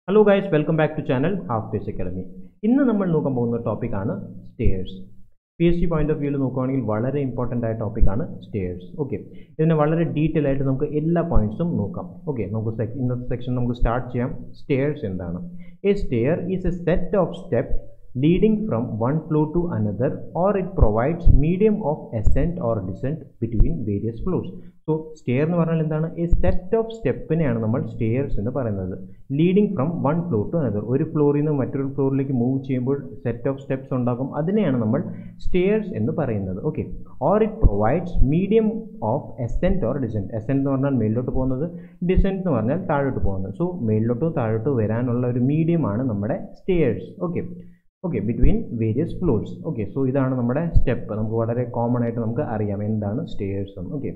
hello guys welcome back to channel half pace academy ഇന്ന് നമ്മൾ നോക്കാൻ പോകുന്ന ടോപ്പിക്കാണ് stairs P S C point of വ്യൂവിൽ നോക്കുകയാണെങ്കിൽ വളരെ ഇമ്പോർട്ടൻ്റ് ആയ ടോപ്പിക്കാണ് സ്റ്റേഴ്സ് ഓക്കെ ഇതിനെ വളരെ ഡീറ്റെയിൽ ആയിട്ട് നമുക്ക് എല്ലാ പോയിന്റ്സും നോക്കാം ഓക്കെ നമുക്ക് sec- ഇന്നത്തെ സെക്ഷൻ നമുക്ക് സ്റ്റാർട്ട് ചെയ്യാം സ്റ്റേഴ്സ് എന്താണ് a stair is a set of step leading from one floor to another or it provides medium of ascent or descent between various floors so stair എന്ന് പറഞ്ഞാൽ എന്താണ് A set of സ്റ്റെപ്പിനെയാണ് നമ്മൾ stairs എന്ന് പറയുന്നത് leading from one floor to another ഒരു ഫ്ലോറിൽ നിന്ന് മറ്റൊരു ഫ്ലോറിലേക്ക് മൂവ് ചെയ്യുമ്പോൾ സെറ്റ് ഓഫ് സ്റ്റെപ്സ് ഉണ്ടാകും അതിനെയാണ് നമ്മൾ സ്റ്റെയർസ് എന്ന് പറയുന്നത് okay or it provides medium of ascent or descent ascent എന്ന് പറഞ്ഞാൽ മേളിലോട്ട് പോകുന്നത് ഡിസെൻറ്റ് എന്ന് പറഞ്ഞാൽ താഴോട്ട് പോകുന്നത് സോ മേളിലോട്ടോ താഴോട്ടോ വരാനുള്ള ഒരു മീഡിയമാണ് നമ്മുടെ stairs okay okay between various floors okay so ഇതാണ് നമ്മുടെ സ്റ്റെപ്പ് നമുക്ക് വളരെ കോമൺ ആയിട്ട് നമുക്ക് അറിയാം എന്താണ് സ്റ്റെയർസ് എന്ന് okay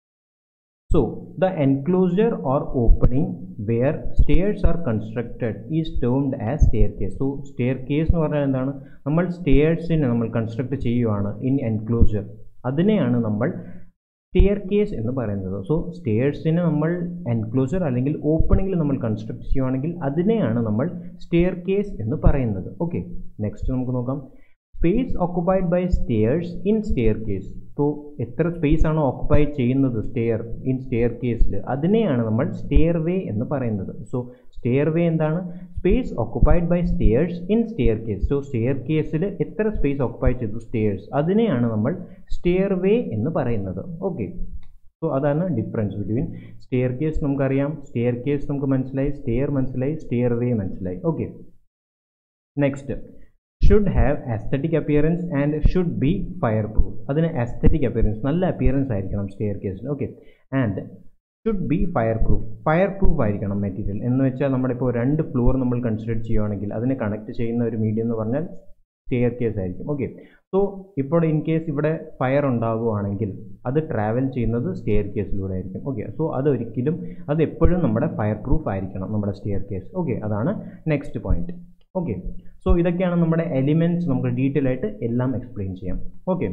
so the enclosure or opening where stairs are constructed is termed as staircase so staircase എന്ന് പറഞ്ഞാൽ എന്താണ് നമ്മൾ സ്റ്റെയർസിനെ നമ്മൾ കൺസ്ട്രക്ട് ചെയ്യുവാണ് ഇൻ എൻക്ലോസർ അതിനെയാണ് നമ്മൾ സ്റ്റെയർ കേസ് എന്ന് പറയുന്നത് സോ സ്റ്റെയർസിനെ നമ്മൾ എൻക്ലോസർ അല്ലെങ്കിൽ ഓപ്പണിങ്ങിൽ നമ്മൾ കൺസ്ട്രക്ട് ചെയ്യുവാണെങ്കിൽ അതിനെയാണ് നമ്മൾ സ്റ്റെയർ കേസ് എന്ന് പറയുന്നത് ഓക്കെ നെക്സ്റ്റ് നമുക്ക് നോക്കാം space occupied by stairs in staircase so എത്ര സ്പേസ് ആണോ ഓക്കുപൈ ചെയ്യുന്നത് സ്റ്റെയർ ഇൻ സ്റ്റെയർ കേസിൽ അതിനെയാണ് നമ്മൾ സ്റ്റെയർ വേ എന്ന് പറയുന്നത് സോ സ്റ്റെയർ വേ എന്താണ് space occupied by stairs in staircase so stair കേസിൽ എത്ര സ്പേസ് ഓക്കുപൈ ചെയ്തു സ്റ്റെയർസ് അതിനെയാണ് നമ്മൾ സ്റ്റെയർ വേ എന്ന് പറയുന്നത് ഓക്കെ സോ അതാണ് ഡിഫറൻസ് ബിറ്റ്വീൻ സ്റ്റെയർ കേസ് നമുക്കറിയാം സ്റ്റെയർ കേസ് നമുക്ക് മനസ്സിലായി സ്റ്റെയർ മനസ്സിലായി സ്റ്റെയർ വേ മനസ്സിലായി okay next should have aesthetic appearance and should be fireproof അതിന് അസ്തറ്റിക് അപ്പിയറൻസ് നല്ല അപ്പിയറൻസ് ആയിരിക്കണം സ്റ്റെയർ കേസിന് okay and should be fireproof fireproof ആയിരിക്കണം മെറ്റീരിയൽ എന്ന് വെച്ചാൽ നമ്മുടെ ഇപ്പോൾ രണ്ട് ഫ്ലോർ നമ്മൾ കൺസിഡർ ചെയ്യുകയാണെങ്കിൽ അതിനെ കണക്ട് ചെയ്യുന്ന ഒരു മീഡിയം എന്ന് പറഞ്ഞാൽ സ്റ്റെയർ കേസ് ആയിരിക്കും ഓക്കെ സോ ഇപ്പോൾ ഇൻ കേസ് ഇവിടെ ഫയർ ഉണ്ടാകുവാണെങ്കിൽ അത് ട്രാവൽ ചെയ്യുന്നത് സ്റ്റെയർ കേസിലൂടെ ആയിരിക്കും ഓക്കെ സോ അത് ഒരിക്കലും അത് എപ്പോഴും നമ്മുടെ ഫയർ പ്രൂഫ് ആയിരിക്കണം നമ്മുടെ സ്റ്റെയർ കേസ് ഓക്കെ അതാണ് നെക്സ്റ്റ് പോയിന്റ് ഓക്കെ സോ ഇതൊക്കെയാണ് നമ്മുടെ എലിമെൻറ്റ്സ് നമുക്ക് ഡീറ്റെയിൽ ആയിട്ട് എല്ലാം എക്സ്പ്ലെയിൻ ചെയ്യാം okay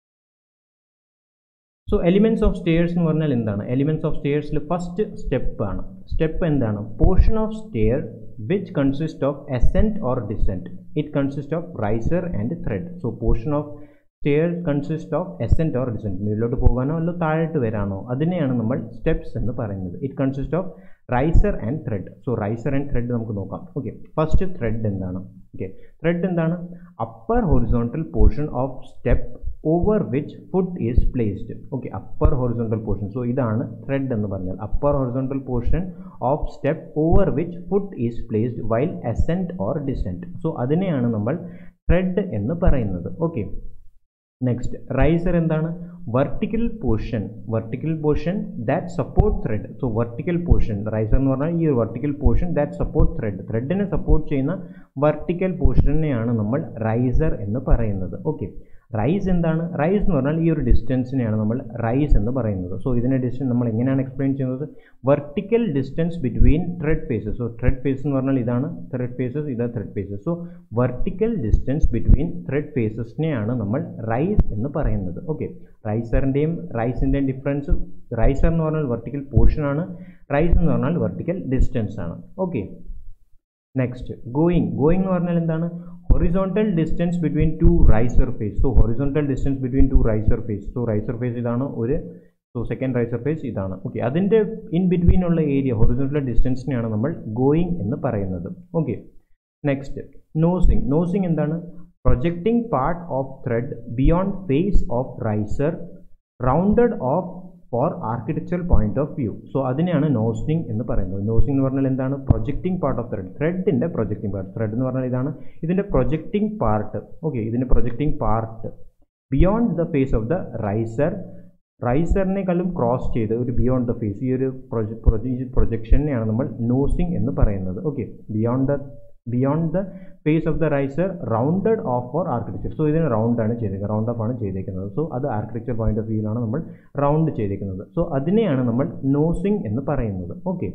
so elements of stairs എന്ന് പറഞ്ഞാൽ എന്താണ് എലിമെൻറ്റ്സ് ഓഫ് സ്റ്റെയർസിൽ ഫസ്റ്റ് സ്റ്റെപ്പ് ആണ് സ്റ്റെപ്പ് എന്താണ് portion of stair which consist of ascent or descent it consist of riser and tread so portion of stair consist of ascent or descent മുകളിലോട്ട് പോകാനോ അല്ലോ താഴോട്ട് വരാനോ അതിനെയാണ് നമ്മൾ സ്റ്റെപ്സ് എന്ന് പറയുന്നത് it consist of riser and tread so riser and tread നമുക്ക് നോക്കാം ഓക്കെ ഫസ്റ്റ് ത്രെഡ് എന്താണ് ഓക്കെ ത്രെഡ് എന്താണ് upper horizontal portion of step over which foot is placed okay upper horizontal portion so ഇതാണ് tread എന്ന് പറഞ്ഞാൽ upper horizontal portion of step over which foot is placed while ascent or descent so അതിനെയാണ് നമ്മൾ tread എന്ന് പറയുന്നത് okay next riser എന്താണ് vertical portion vertical portion that support tread so vertical portion riser എന്ന് പറഞ്ഞാൽ ഈ ഒരു vertical portion that support tread ത്രെഡിനെ സപ്പോർട്ട് ചെയ്യുന്ന വെർട്ടിക്കൽ പോർഷനെയാണ് നമ്മൾ റൈസർ എന്ന് പറയുന്നത് ഓക്കെ റൈസ് എന്താണ് റൈസ് എന്ന് പറഞ്ഞാൽ ഈ ഒരു ഡിസ്റ്റൻസിനെയാണ് നമ്മൾ റൈസ് എന്ന് പറയുന്നത് സോ ഇതിനെ ഡിസ്റ്റൻസ് നമ്മൾ എങ്ങനെയാണ് എക്സ്പ്ലെയിൻ ചെയ്യുന്നത് vertical distance between tread faces so tread face എന്ന് പറഞ്ഞാൽ ഇതാണ് ത്രെഡ് ഫേസസ് ഇതാണ് tread faces so vertical distance between tread ഫേസസിനെയാണ് നമ്മൾ റൈസ് എന്ന് പറയുന്നത് ഓക്കെ റൈസറിൻ്റെയും റൈസിൻ്റെയും ഡിഫറൻസ് റൈസർ എന്ന് പറഞ്ഞാൽ വെർട്ടിക്കൽ പോർഷനാണ് റൈസ് എന്ന് പറഞ്ഞാൽ വെർട്ടിക്കൽ ഡിസ്റ്റൻസ് ആണ് ഓക്കെ നെക്സ്റ്റ് ഗോയിങ് ഗോയിങ് എന്ന് പറഞ്ഞാൽ എന്താണ് horizontal distance between two riser face so horizontal distance between two riser face so riser face ഇതാണ് ഒരു സോ സെക്കൻഡ് റൈസർ ഫേസ് ഇതാണ് ഓക്കെ അതിൻ്റെ ഇൻ ബിറ്റ്വീൻ ഉള്ള ഏരിയ ഹൊറിസോണ്ടൽ ഡിസ്റ്റൻസിനെയാണ് നമ്മൾ ഗോയിങ് എന്ന് പറയുന്നത് ഓക്കെ നെക്സ്റ്റ് നോസിങ് നോസിങ് എന്താണ് projecting part of tread beyond face of riser rounded off for architectural point of view so അതിനെയാണ് നോസിങ് എന്ന് പറയുന്നത് നോസിങ് എന്ന് പറഞ്ഞാൽ എന്താണ് പ്രൊജക്റ്റിംഗ് പാർട്ട് ഓഫ് ത്രെഡ് ത്രെഡിൻ്റെ പ്രൊജക്റ്റിംഗ് പാർട്ട് ത്രെഡ് എന്ന് പറഞ്ഞാൽ ഇതാണ് ഇതിൻ്റെ പ്രൊജക്റ്റിംഗ് പാർട്ട് ഓക്കെ ഇതിൻ്റെ projecting part beyond the face of the riser റൈസറിനേക്കാളും cross ചെയ്ത് ഒരു ബിയോണ്ട് ദ ഫേസ് ഈ ഒരു പ്രൊജക്ഷനെയാണ് നമ്മൾ നോസിങ് എന്ന് പറയുന്നത് okay beyond the beyond the face of the riser rounded off for architecture so ഇതിന് റൗണ്ട് ആണ് ചെയ്തേക്കുന്നത് റൗണ്ട് ഓഫ് ആണ് ചെയ്തേക്കുന്നത് സോ അത് ആർക്കിടെക്ചർ പോയിന്റ് ഓഫ് വ്യൂയിലാണ് നമ്മൾ റൗണ്ട് ചെയ്തേക്കുന്നത് സോ അതിനെയാണ് നമ്മൾ നോസിങ് എന്ന് പറയുന്നത് ഓക്കെ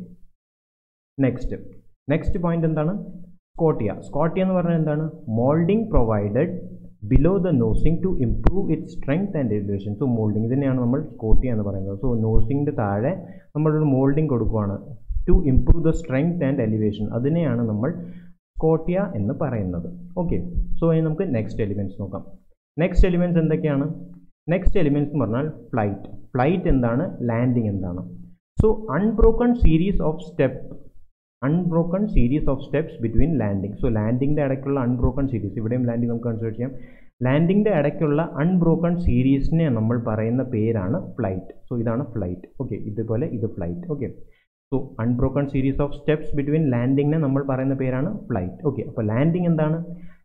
നെക്സ്റ്റ് നെക്സ്റ്റ് പോയിന്റ് എന്താണ് സ്കോട്ടിയ സ്കോട്ടിയ എന്ന് പറഞ്ഞാൽ എന്താണ് moulding provided below the nosing to improve it strength and elevation so moulding ഇതിനെയാണ് നമ്മൾ സ്കോട്ടിയ എന്ന് പറയുന്നത് സോ നോസിങ്ങിൻ്റെ താഴെ നമ്മളൊരു മോൾഡിംഗ് കൊടുക്കുവാണ് to improve the strength and elevation അതിനെയാണ് നമ്മൾ സ്കോട്ടിയ എന്ന് പറയുന്നത് ഓക്കെ സോ ഇനി നമുക്ക് നെക്സ്റ്റ് എലിമെൻറ്റ്സ് നോക്കാം നെക്സ്റ്റ് എലിമെൻറ്റ്സ് എന്തൊക്കെയാണ് നെക്സ്റ്റ് എലിമെൻറ്റ്സ് എന്ന് പറഞ്ഞാൽ ഫ്ലൈറ്റ് ഫ്ലൈറ്റ് എന്താണ് ലാൻഡിങ് എന്താണ് so unbroken series of step unbroken series of steps between landing so ലാൻഡിങ്ങിൻ്റെ ഇടയ്ക്കുള്ള അൺബ്രോക്കൺ സീരീസ് ഇവിടെയും ലാൻഡിങ് നമുക്ക് കൺസിഡർ ചെയ്യാം ലാൻഡിങ്ങിൻ്റെ ഇടയ്ക്കുള്ള അൺബ്രോക്കൺ സീരീസിനെ നമ്മൾ പറയുന്ന പേരാണ് ഫ്ലൈറ്റ് സോ ഇതാണ് ഫ്ലൈറ്റ് ഓക്കെ ഇതുപോലെ ഇത് flight okay so unbroken series of steps between ലാൻഡിങ്ങിനെ നമ്മൾ പറയുന്ന പേരാണ് ഫ്ലൈറ്റ് ഓക്കെ അപ്പോൾ ലാൻഡിങ് എന്താണ്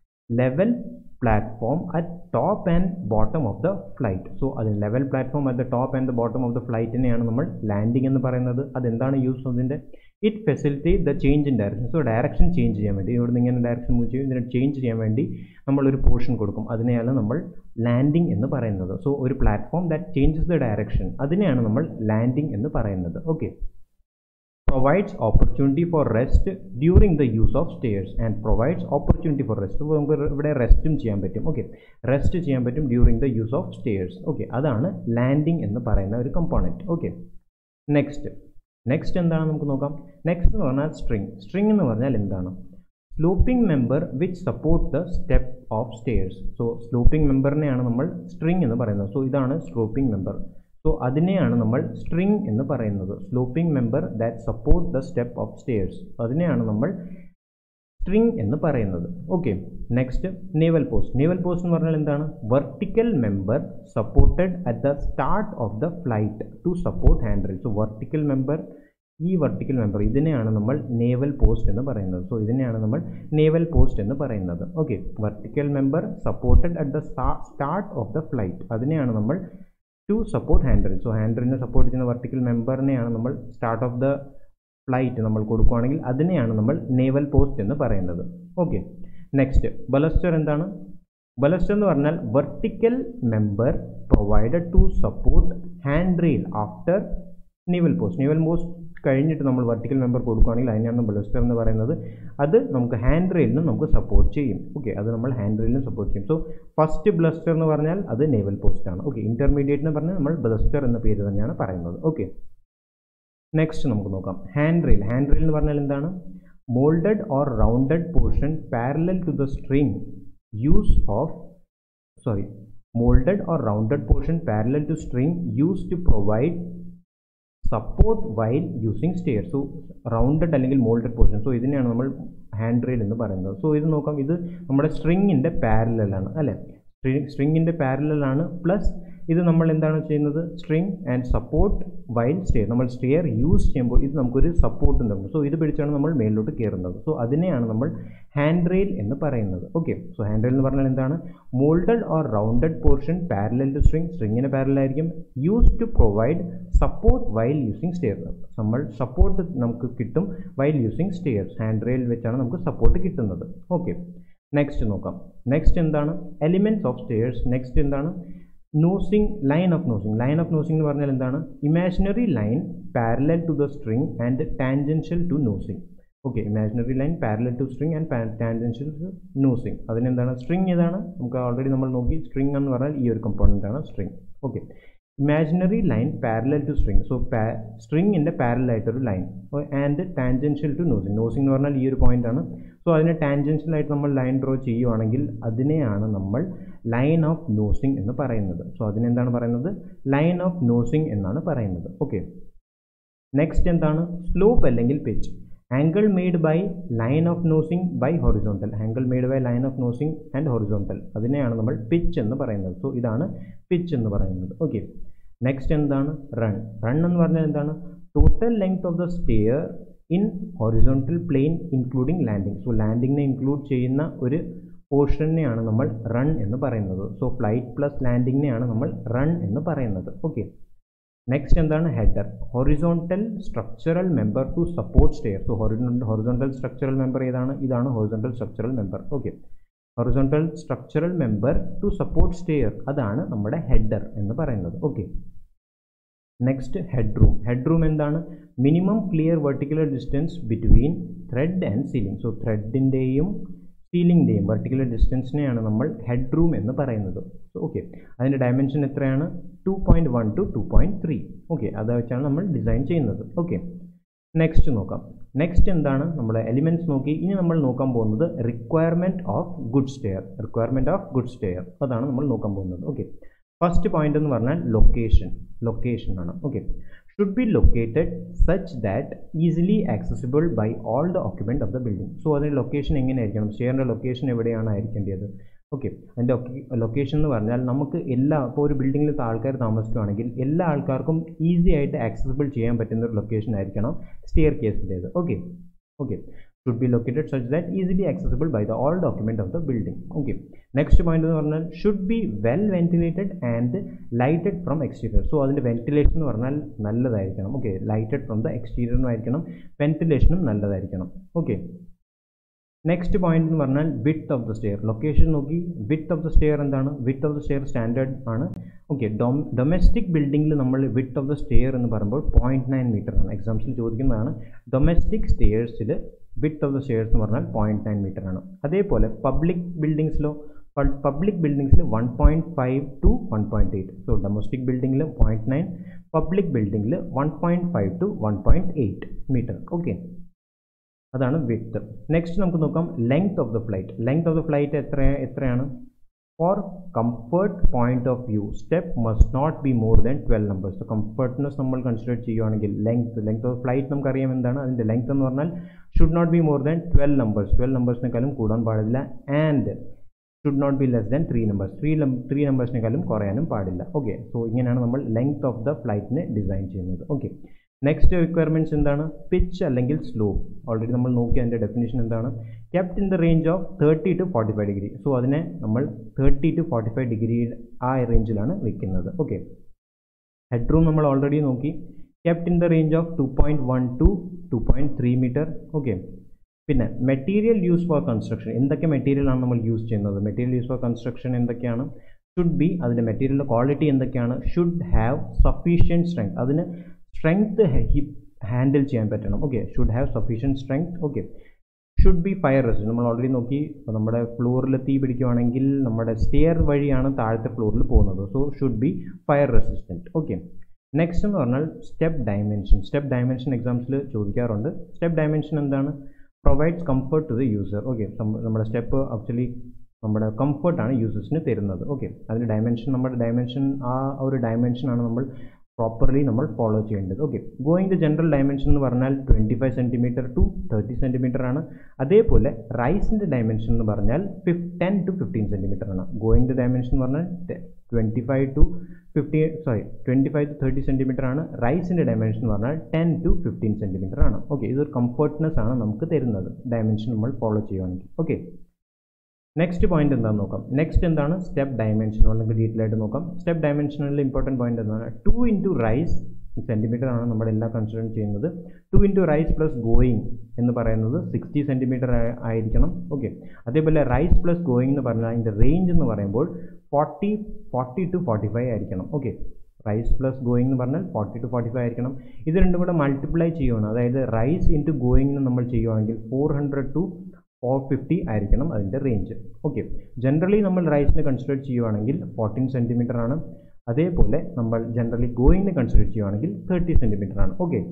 level platform at top and bottom of the flight so അത് level platform at the top and the bottom of the ഫ്ലൈറ്റിനെയാണ് നമ്മൾ landing എന്ന് പറയുന്നത് അതെന്താണ് യൂസ് അതിൻ്റെ it facilitate the change in direction so direction change ചെയ്യാൻ വേണ്ടി ഇവിടുന്ന് ഇങ്ങനെ ഡയറക്ഷൻ മൂവ് ചെയ്യും ഇതിനെ ചേഞ്ച് ചെയ്യാൻ വേണ്ടി നമ്മളൊരു പോർഷൻ കൊടുക്കും അതിനെയാണ് നമ്മൾ ലാൻഡിംഗ് എന്ന് പറയുന്നത് സോ ഒരു platform that changes the direction അതിനെയാണ് നമ്മൾ ലാൻഡിംഗ് എന്ന് പറയുന്നത് okay provides opportunity for rest during the use of stairs and provides opportunity for rest അപ്പോൾ നമുക്ക് ഇവിടെ റെസ്റ്റും ചെയ്യാൻ പറ്റും ഓക്കെ റെസ്റ്റ് ചെയ്യാൻ പറ്റും during the use of stairs okay അതാണ് ലാൻഡിംഗ് എന്ന് പറയുന്ന ഒരു കമ്പോണൻറ്റ് ഓക്കെ നെക്സ്റ്റ് നെക്സ്റ്റ് എന്താണ് നമുക്ക് നോക്കാം നെക്സ്റ്റ് എന്ന് പറഞ്ഞാൽ സ്ട്രിങ് സ്ട്രിങ് എന്ന് പറഞ്ഞാൽ എന്താണ് sloping member which support the step of stairs so sloping മെമ്പറിനെയാണ് നമ്മൾ സ്ട്രിങ് എന്ന് പറയുന്നത് സോ ഇതാണ് സ്ലൂപ്പിംഗ് മെമ്പർ സോ അതിനെയാണ് നമ്മൾ സ്ട്രിങ് എന്ന് പറയുന്നത് sloping member that support the step of stairs അതിനെയാണ് നമ്മൾ സ്ട്രിങ് എന്ന് പറയുന്നത് okay next newel post newel post എന്ന് പറഞ്ഞാൽ എന്താണ് vertical member supported at the start of the flight to support hand rail so vertical member ഈ vertical member ഇതിനെയാണ് നമ്മൾ നേവൽ പോസ്റ്റ് എന്ന് പറയുന്നത് സോ ഇതിനെയാണ് നമ്മൾ നേവൽ പോസ്റ്റ് എന്ന് പറയുന്നത് okay vertical member supported at the start of the flight അതിനെയാണ് നമ്മൾ to support hand rail so hand റെയിലിനെ സപ്പോർട്ട് ചെയ്യുന്ന വെർട്ടിക്കൽ മെമ്പറിനെയാണ് നമ്മൾ സ്റ്റാർട്ട് ഓഫ് ദ ഫ്ലൈറ്റ് നമ്മൾ കൊടുക്കുകയാണെങ്കിൽ അതിനെയാണ് നമ്മൾ നേവൽ പോസ്റ്റ് എന്ന് പറയുന്നത് ഓക്കെ നെക്സ്റ്റ് ബലസ്റ്റർ എന്താണ് ബലസ്റ്റർ എന്ന് പറഞ്ഞാൽ vertical member provided to support hand rail after newel post newel post കഴിഞ്ഞിട്ട് നമ്മൾ വെർട്ടിക്കൽ മെമ്പർ കൊടുക്കുകയാണെങ്കിൽ അതിനെയാണ് ബലസ്റ്റർ എന്ന് പറയുന്നത് അത് നമുക്ക് ഹാൻഡ് റെയിലിനും നമുക്ക് സപ്പോർട്ട് ചെയ്യും ഓക്കെ അത് നമ്മൾ ഹാൻഡ് റെയിലിനും സപ്പോർട്ട് ചെയ്യും സോ ഫസ്റ്റ് ബ്ലസ്റ്റർ എന്ന് പറഞ്ഞാൽ അത് നേവൽ പോസ്റ്റ് ആണ് ഓക്കെ ഇന്റർമീഡിയറ്റ് എന്ന് പറഞ്ഞാൽ നമ്മൾ ബ്ലസ്റ്റർ എന്ന പേര് തന്നെയാണ് പറയുന്നത് ഓക്കെ നെക്സ്റ്റ് നമുക്ക് നോക്കാം ഹാൻഡ് റെയിൽ ഹാൻഡ് റെയിൽ എന്ന് പറഞ്ഞാൽ എന്താണ് moulded or rounded portion parallel to the string use of sorry moulded or rounded portion parallel to string use to provide support while using stair so rounded അല്ലെങ്കിൽ moulded portion so ഇതിനെയാണ് നമ്മൾ hand rail എന്ന് പറയുന്നത് so ഇത് നോക്കാം ഇത് നമ്മുടെ സ്ട്രിങ്ങിൻ്റെ പാരലാണ് അല്ലേ സ്ട്രിങ്ങിൻ്റെ പാരലാണ് പ്ലസ് ഇത് നമ്മൾ എന്താണ് ചെയ്യുന്നത് string and support while stair നമ്മൾ സ്റ്റെയർ യൂസ് ചെയ്യുമ്പോൾ ഇത് നമുക്കൊരു സപ്പോർട്ട് ഉണ്ടാകും സോ ഇത് പിടിച്ചാണ് നമ്മൾ മേലിലോട്ട് കയറുന്നത് സോ അതിനെയാണ് നമ്മൾ ഹാൻഡ് റെയിൽ എന്ന് പറയുന്നത് ഓക്കെ സോ ഹാൻഡ് റെയിൽ എന്ന് പറഞ്ഞാൽ എന്താണ് moulded or rounded portion parallel to string സ്ട്രിങ്ങിന് പാരലായിരിക്കും use to provide support while using stair നമ്മൾ സപ്പോർട്ട് നമുക്ക് കിട്ടും while using stairs hand rail വെച്ചാണ് നമുക്ക് സപ്പോർട്ട് കിട്ടുന്നത് ഓക്കെ നെക്സ്റ്റ് നോക്കാം നെക്സ്റ്റ് എന്താണ് എലിമെൻറ്റ്സ് ഓഫ് സ്റ്റെയർസ് നെക്സ്റ്റ് എന്താണ് nosing line of nosing line of nosing എന്ന് പറഞ്ഞാൽ എന്താണ് imaginary line parallel to the string and tangential to nosing okay imaginary line parallel to string and tangential to nosing അതിനെന്താണ് string ഏതാണ് നമുക്ക് already നമ്മൾ നോക്കി string എന്ന് പറഞ്ഞാൽ ഈ ഒരു കമ്പോണൻ്റ് ആണ് string okay imaginary line parallel to string so സ്ട്രിങ്ങിൻ്റെ പാരലായിട്ടൊരു line and tangential to nosing nosing എന്ന് പറഞ്ഞാൽ ഈ ഒരു പോയിന്റ് ആണ് സോ അതിന് ടാൻജൻഷ്യൽ ആയിട്ട് നമ്മൾ ലൈൻ ഡ്രോ ചെയ്യുവാണെങ്കിൽ അതിനെയാണ് നമ്മൾ ലൈൻ ഓഫ് നോസിങ് എന്ന് പറയുന്നത് സോ അതിനെന്താണ് പറയുന്നത് ലൈൻ ഓഫ് നോസിങ് എന്നാണ് പറയുന്നത് ഓക്കെ നെക്സ്റ്റ് എന്താണ് സ്ലോപ്പ് അല്ലെങ്കിൽ pitch angle made by line of nosing by horizontal angle made by line of nosing and horizontal അതിനെയാണ് നമ്മൾ പിച്ച് എന്ന് പറയുന്നത് സോ ഇതാണ് പിച്ച് എന്ന് പറയുന്നത് ഓക്കെ നെക്സ്റ്റ് എന്താണ് റൺ റൺ എന്ന് പറഞ്ഞാൽ എന്താണ് total length of the stair in horizontal plane including landing so ലാൻഡിങ്ങിനെ ഇൻക്ലൂഡ് ചെയ്യുന്ന ഒരു പോർഷനെയാണ് നമ്മൾ റൺ എന്ന് പറയുന്നത് സോ ഫ്ലൈറ്റ് പ്ലസ് ലാൻഡിങ്ങിനെയാണ് നമ്മൾ റൺ എന്ന് പറയുന്നത് ഓക്കെ നെക്സ്റ്റ് എന്താണ് header horizontal structural member to support stair so horizontal structural member ഏതാണ് ഇതാണ് horizontal structural member okay horizontal structural member to support stair അതാണ് നമ്മുടെ ഹെഡർ എന്ന് പറയുന്നത് okay next head room head room എന്താണ് minimum clear vertical distance between thread and ceiling so ത്രെഡിൻ്റെയും സീലിംഗിൻ്റെയും vertical ഡിസ്റ്റൻസിനെയാണ് നമ്മൾ ഹെഡ് റൂം എന്ന് പറയുന്നത് സോ ഓക്കെ അതിൻ്റെ ഡയമെൻഷൻ എത്രയാണ് two point one to two point three okay അത് വെച്ചാണ് നമ്മൾ ഡിസൈൻ ചെയ്യുന്നത് ഓക്കെ നെക്സ്റ്റ് നോക്കാം നെക്സ്റ്റ് എന്താണ് നമ്മുടെ എലിമെൻറ്റ്സ് നോക്കി ഇനി നമ്മൾ നോക്കാൻ പോകുന്നത് requirement of good stair requirement of good stair അതാണ് നമ്മൾ നോക്കാൻ പോകുന്നത് ഓക്കെ ഫസ്റ്റ് പോയിന്റ് എന്ന് പറഞ്ഞാൽ ലൊക്കേഷൻ ലൊക്കേഷൻ ആണ് okay should be located such that easily accessible by all the occupant of the building so അതിൻ്റെ ലൊക്കേഷൻ എങ്ങനെയായിരിക്കണം സ്റ്റെയറിൻ്റെ ലൊക്കേഷൻ എവിടെയാണ് ആയിരിക്കേണ്ടത് ഓക്കെ അതിൻ്റെ ലൊക്കേഷൻ എന്ന് പറഞ്ഞാൽ നമുക്ക് എല്ലാ ഇപ്പോൾ ഒരു ബിൽഡിങ്ങിൽ ആൾക്കാർ താമസിക്കുകയാണെങ്കിൽ എല്ലാ ആൾക്കാർക്കും ഈസി ആയിട്ട് ആക്സസിബിൾ ചെയ്യാൻ പറ്റുന്ന ഒരു ലൊക്കേഷൻ ആയിരിക്കണം സ്റ്റെയർ കേസിൻ്റേത് okay okay should be located such that easily accessible by the all occupant of the building okay next point എന്ന് പറഞ്ഞാൽ should be well ventilated and lighted from exterior so അതിൻ്റെ ventilation എന്ന് പറഞ്ഞാൽ നല്ലതായിരിക്കണം okay lighted from the എക്സ്റ്റീരിയറും ആയിരിക്കണം വെന്റിലേഷനും നല്ലതായിരിക്കണം ഓക്കെ നെക്സ്റ്റ് പോയിന്റ് എന്ന് പറഞ്ഞാൽ width of the stair location നോക്കി വിത്ത് ഓഫ് ദ സ്റ്റെയർ എന്താണ് width of the stair standard ആണ് ഓക്കെ ഡൊം ഡൊമസ്റ്റിക് ബിൽഡിങ്ങിൽ നമ്മൾ വിത്ത് ഓഫ് ദ സ്റ്റെയർ എന്ന് പറയുമ്പോൾ പോയിന്റ് നയൻ മീറ്റർ ആണ് എക്സാംസിൽ ചോദിക്കുന്നതാണ് ഡൊമസ്റ്റിക് സ്റ്റെയർസിൽ വിത്ത് ഓഫ് ദ സ്റ്റെയർസ് എന്ന് പറഞ്ഞാൽ പോയിന്റ് നയൻ മീറ്റർ ആണ് അതേപോലെ പബ്ലിക് ബിൽഡിങ്സിലോ പബ്ലിക് ബിൽഡിങ്സിൽ one point five to one point eight so domestic ബിൽഡിങ്ങിൽ പോയിന്റ് നയൻ പബ്ലിക് ബിൽഡിങ്ങിൽ one point five to one point eight metre okay അതാണ് വിത്ത് നെക്സ്റ്റ് നമുക്ക് നോക്കാം length of the flight length of the flight എത്ര എത്രയാണ് for comfort point of view step must not be more than twelve numbers comfortness നമ്മൾ consider ചെയ്യുവാണെങ്കിൽ length length of flight നമുക്കറിയാം എന്താണ് അതിൻ്റെ ലെങ്ത് എന്ന് പറഞ്ഞാൽ should not be more than twelve numbers twelve നമ്പേഴ്സിനേക്കാളും കൂടാൻ പാടില്ല and should not be less than three numbers three three നമ്പേഴ്സിനേക്കാളും കുറയാനും പാടില്ല ഓക്കെ സോ ഇങ്ങനെയാണ് നമ്മൾ ലെങ്ത് ഓഫ് ദ ഫ്ലൈറ്റിനെ ഡിസൈൻ ചെയ്യുന്നത് ഓക്കെ നെക്സ്റ്റ് റിക്വയർമെൻറ്റ്സ് എന്താണ് പിച്ച് അല്ലെങ്കിൽ സ്ലോ ഓൾറെഡി നമ്മൾ നോക്കി അതിൻ്റെ ഡെഫിനേഷൻ എന്താണ് kept in the range of thirty to forty five degree so അതിനെ നമ്മൾ thirty to forty five degree ആ റേഞ്ചിലാണ് വെക്കുന്നത് ഓക്കെ ഹെഡ് റൂം നമ്മൾ ഓൾറെഡി നോക്കി kept in the range of two point one to two point three metre okay പിന്നെ material use for construction എന്തൊക്കെ മെറ്റീരിയലാണ് നമ്മൾ യൂസ് ചെയ്യുന്നത് മെറ്റീരിയൽ യൂസ് ഫോർ കൺസ്ട്രക്ഷൻ എന്തൊക്കെയാണ് ഷുഡ് ബി അതിൻ്റെ മെറ്റീരിയലിൻ്റെ ക്വാളിറ്റി എന്തൊക്കെയാണ് ഷുഡ് ഹാവ് സഫീഷ്യൻറ്റ് സ്ട്രെങ്ത് അതിന് സ്ട്രെങ്ത് ഹാൻഡിൽ ചെയ്യാൻ പറ്റണം okay should have sufficient strength okay should be fire resistant നമ്മൾ ഓൾറെഡി നോക്കി ഇപ്പോൾ നമ്മുടെ ഫ്ലോറിൽ തീ പിടിക്കുവാണെങ്കിൽ നമ്മുടെ സ്റ്റെയർ വഴിയാണ് താഴത്തെ ഫ്ലോറിൽ പോകുന്നത് so should be fire resistant okay next എന്ന് പറഞ്ഞാൽ സ്റ്റെപ്പ് ഡയമെൻഷൻ സ്റ്റെപ്പ് ഡയമെൻഷൻ എക്സാംസിൽ ചോദിക്കാറുണ്ട് സ്റ്റെപ്പ് ഡയമെൻഷൻ എന്താണ് provides comfort to the user okay നമ്മുടെ സ്റ്റെപ്പ് ആക്ച്വലി നമ്മുടെ കംഫർട്ടാണ് യൂസേഴ്സിന് തരുന്നത് ഓക്കെ അതിൻ്റെ ഡയമെൻഷൻ നമ്മുടെ ഡയമെൻഷൻ ആ ഒരു ഡയമെൻഷനാണ് നമ്മൾ പ്രോപ്പർലി നമ്മൾ ഫോളോ ചെയ്യേണ്ടത് okay going the general dimension എന്ന് പറഞ്ഞാൽ twenty five centimetre to thirty centimetre ആണ് അതേപോലെ റൈസിൻ്റെ ഡയമെൻഷൻ എന്ന് പറഞ്ഞാൽ ഫിഫ് ടെൻ ടു ഫിഫ്റ്റീൻ സെൻറ്റിമീറ്റർ ആണ് ഗോയിങ് ദ ഡയമെൻഷൻ എന്ന് പറഞ്ഞാൽ twenty five to fifty sorry twenty five to thirty centimetre ആണ് റൈസിൻ്റെ ഡയമെൻഷൻ എന്ന് പറഞ്ഞാൽ ടെൻ ടു ഫിഫ്റ്റീൻ സെൻറ്റിമീറ്റർ ആണ് ഓക്കെ ഇതൊരു കംഫർട്ട്നെസ് ആണ് നമുക്ക് തരുന്നത് ഡയമെൻഷൻ നമ്മൾ ഫോളോ ചെയ്യുകയാണെങ്കിൽ ഓക്കെ നെക്സ്റ്റ് പോയിന്റ് എന്താണെന്ന് നോക്കാം നെക്സ്റ്റ് എന്താണ് സ്റ്റെപ്പ് ഡയമെൻഷൻ അല്ലെങ്കിൽ ഡീറ്റെയിൽ ആയിട്ട് നോക്കാം സ്റ്റെപ്പ് ഡയമെൻഷനിൽ ഇമ്പോർട്ടൻറ്റ് പോയിന്റ് എന്താണ് ടു ഇൻറ്റു റൈസ് സെൻറ്റിമീറ്റർ ആണ് നമ്മളെല്ലാം കൺസിഡർ ചെയ്യുന്നത് two into rise plus going എന്ന് പറയുന്നത് സിക്സ്റ്റി സെൻറ്റിമീറ്റർ ആയിരിക്കണം ഓക്കെ അതേപോലെ റൈസ് പ്ലസ് ഗോയിങ് എന്ന് പറഞ്ഞാൽ അതിൻ്റെ റേഞ്ച് എന്ന് പറയുമ്പോൾ forty forty to forty five ആയിരിക്കണം ഓക്കെ റൈസ് പ്ലസ് ഗോയിങ് എന്ന് പറഞ്ഞാൽ ഫോർട്ടി ടു ഫോർട്ടി ഫൈവ് ആയിരിക്കണം ഇത് രണ്ടും കൂടെ മൾട്ടിപ്ലൈ ചെയ്യുകയാണ് അതായത് റൈസ് ഇൻറ്റു ഗോയിങ് നമ്മൾ ചെയ്യുവാണെങ്കിൽ four hundred to four fifty ആയിരിക്കണം അതിൻ്റെ റേഞ്ച് ഓക്കെ ജനറലി നമ്മൾ റൈസിനെ കൺസിഡർ ചെയ്യുവാണെങ്കിൽ ഫോർട്ടീൻ സെൻറ്റിമീറ്റർ ആണ് അതേപോലെ നമ്മൾ ജനറലി ഗോയിങ്ങിനെ കൺസിഡർ ചെയ്യുവാണെങ്കിൽ തേർട്ടി സെൻറ്റിമീറ്റർ ആണ് ഓക്കെ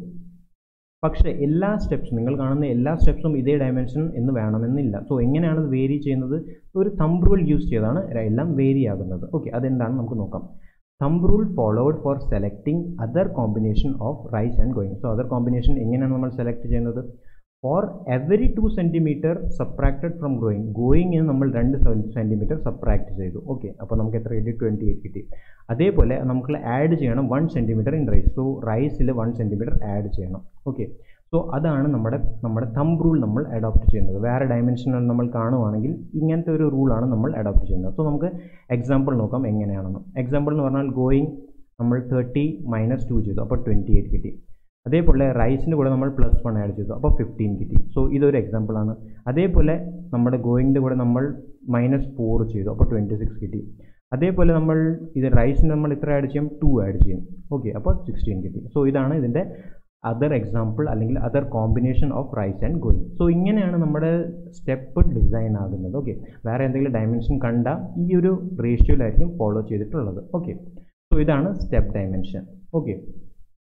പക്ഷേ എല്ലാ സ്റ്റെപ്സും നിങ്ങൾ കാണുന്ന എല്ലാ സ്റ്റെപ്സും ഇതേ ഡയമെൻഷൻ എന്ന് വേണമെന്നില്ല സോ എങ്ങനെയാണ് ഇത് വേരി ചെയ്യുന്നത് ഒരു തമ്പ് റൂൾ യൂസ് ചെയ്താണ് എല്ലാം വേരി ആകുന്നത് ഓക്കെ അതെന്താണ് നമുക്ക് നോക്കാം thumb rule followed for selecting other combination of rise and going so other combination എങ്ങനെയാണ് നമ്മൾ സെലക്ട് ചെയ്യുന്നത് for every two centimetre subtracted from going ഗോയിങ്ങിന് നമ്മൾ രണ്ട് സെൻറ്റിമീറ്റർ സബ്ട്രാക്ട് ചെയ്തു ഓക്കെ അപ്പോൾ നമുക്ക് എത്ര കിട്ടി ട്വൻറ്റി എയ്റ്റ് കിട്ടി അതേപോലെ നമുക്ക് ആഡ് ചെയ്യണം one centimetre in rise so റൈസിൽ വൺ സെൻറ്റിമീറ്റർ ആഡ് ചെയ്യണം ഓക്കെ സോ അതാണ് നമ്മുടെ നമ്മുടെ തമ്പ് റൂൾ നമ്മൾ അഡോപ്റ്റ് ചെയ്യുന്നത് വേറെ ഡയമെൻഷനിൽ നമ്മൾ കാണുവാണെങ്കിൽ ഇങ്ങനത്തെ ഒരു റൂളാണ് നമ്മൾ അഡോപ്റ്റ് ചെയ്യുന്നത് സോ നമുക്ക് എക്സാമ്പിൾ നോക്കാം എങ്ങനെയാണെന്ന് എക്സാമ്പിൾ എന്ന് പറഞ്ഞാൽ ഗോയിങ് നമ്മൾ തേർട്ടി മൈനസ് ടു ചെയ്തു അപ്പോൾ ട്വൻറ്റി എയ്റ്റ് കിട്ടി അതേപോലെ റൈസിൻ്റെ കൂടെ നമ്മൾ പ്ലസ് വൺ ആഡ് ചെയ്തു അപ്പോൾ ഫിഫ്റ്റീൻ കിട്ടി സോ ഇതൊരു എക്സാമ്പിളാണ് അതേപോലെ നമ്മുടെ ഗോയിങ്ങിൻ്റെ കൂടെ നമ്മൾ മൈനസ് ഫോർ ചെയ്തു അപ്പോൾ ട്വൻറ്റി സിക്സ് കിട്ടി അതേപോലെ നമ്മൾ ഇത് റൈസിന് നമ്മൾ ഇത്ര ആഡ് ചെയ്യും ടു ആഡ് ചെയ്യും ഓക്കെ അപ്പോൾ സിക്സ്റ്റീൻ കിട്ടി സോ ഇതാണ് ഇതിൻ്റെ അതർ എക്സാമ്പിൾ അല്ലെങ്കിൽ other combination of rise and going so ഇങ്ങനെയാണ് നമ്മുടെ സ്റ്റെപ്പ് ഡിസൈൻ ആകുന്നത് ഓക്കെ വേറെ എന്തെങ്കിലും ഡയമെൻഷൻ കണ്ട ഈ ഒരു റേഷ്യോയിലായിരിക്കും ഫോളോ ചെയ്തിട്ടുള്ളത് ഓക്കെ സോ ഇതാണ് സ്റ്റെപ്പ് ഡയമെൻഷൻ ഓക്കെ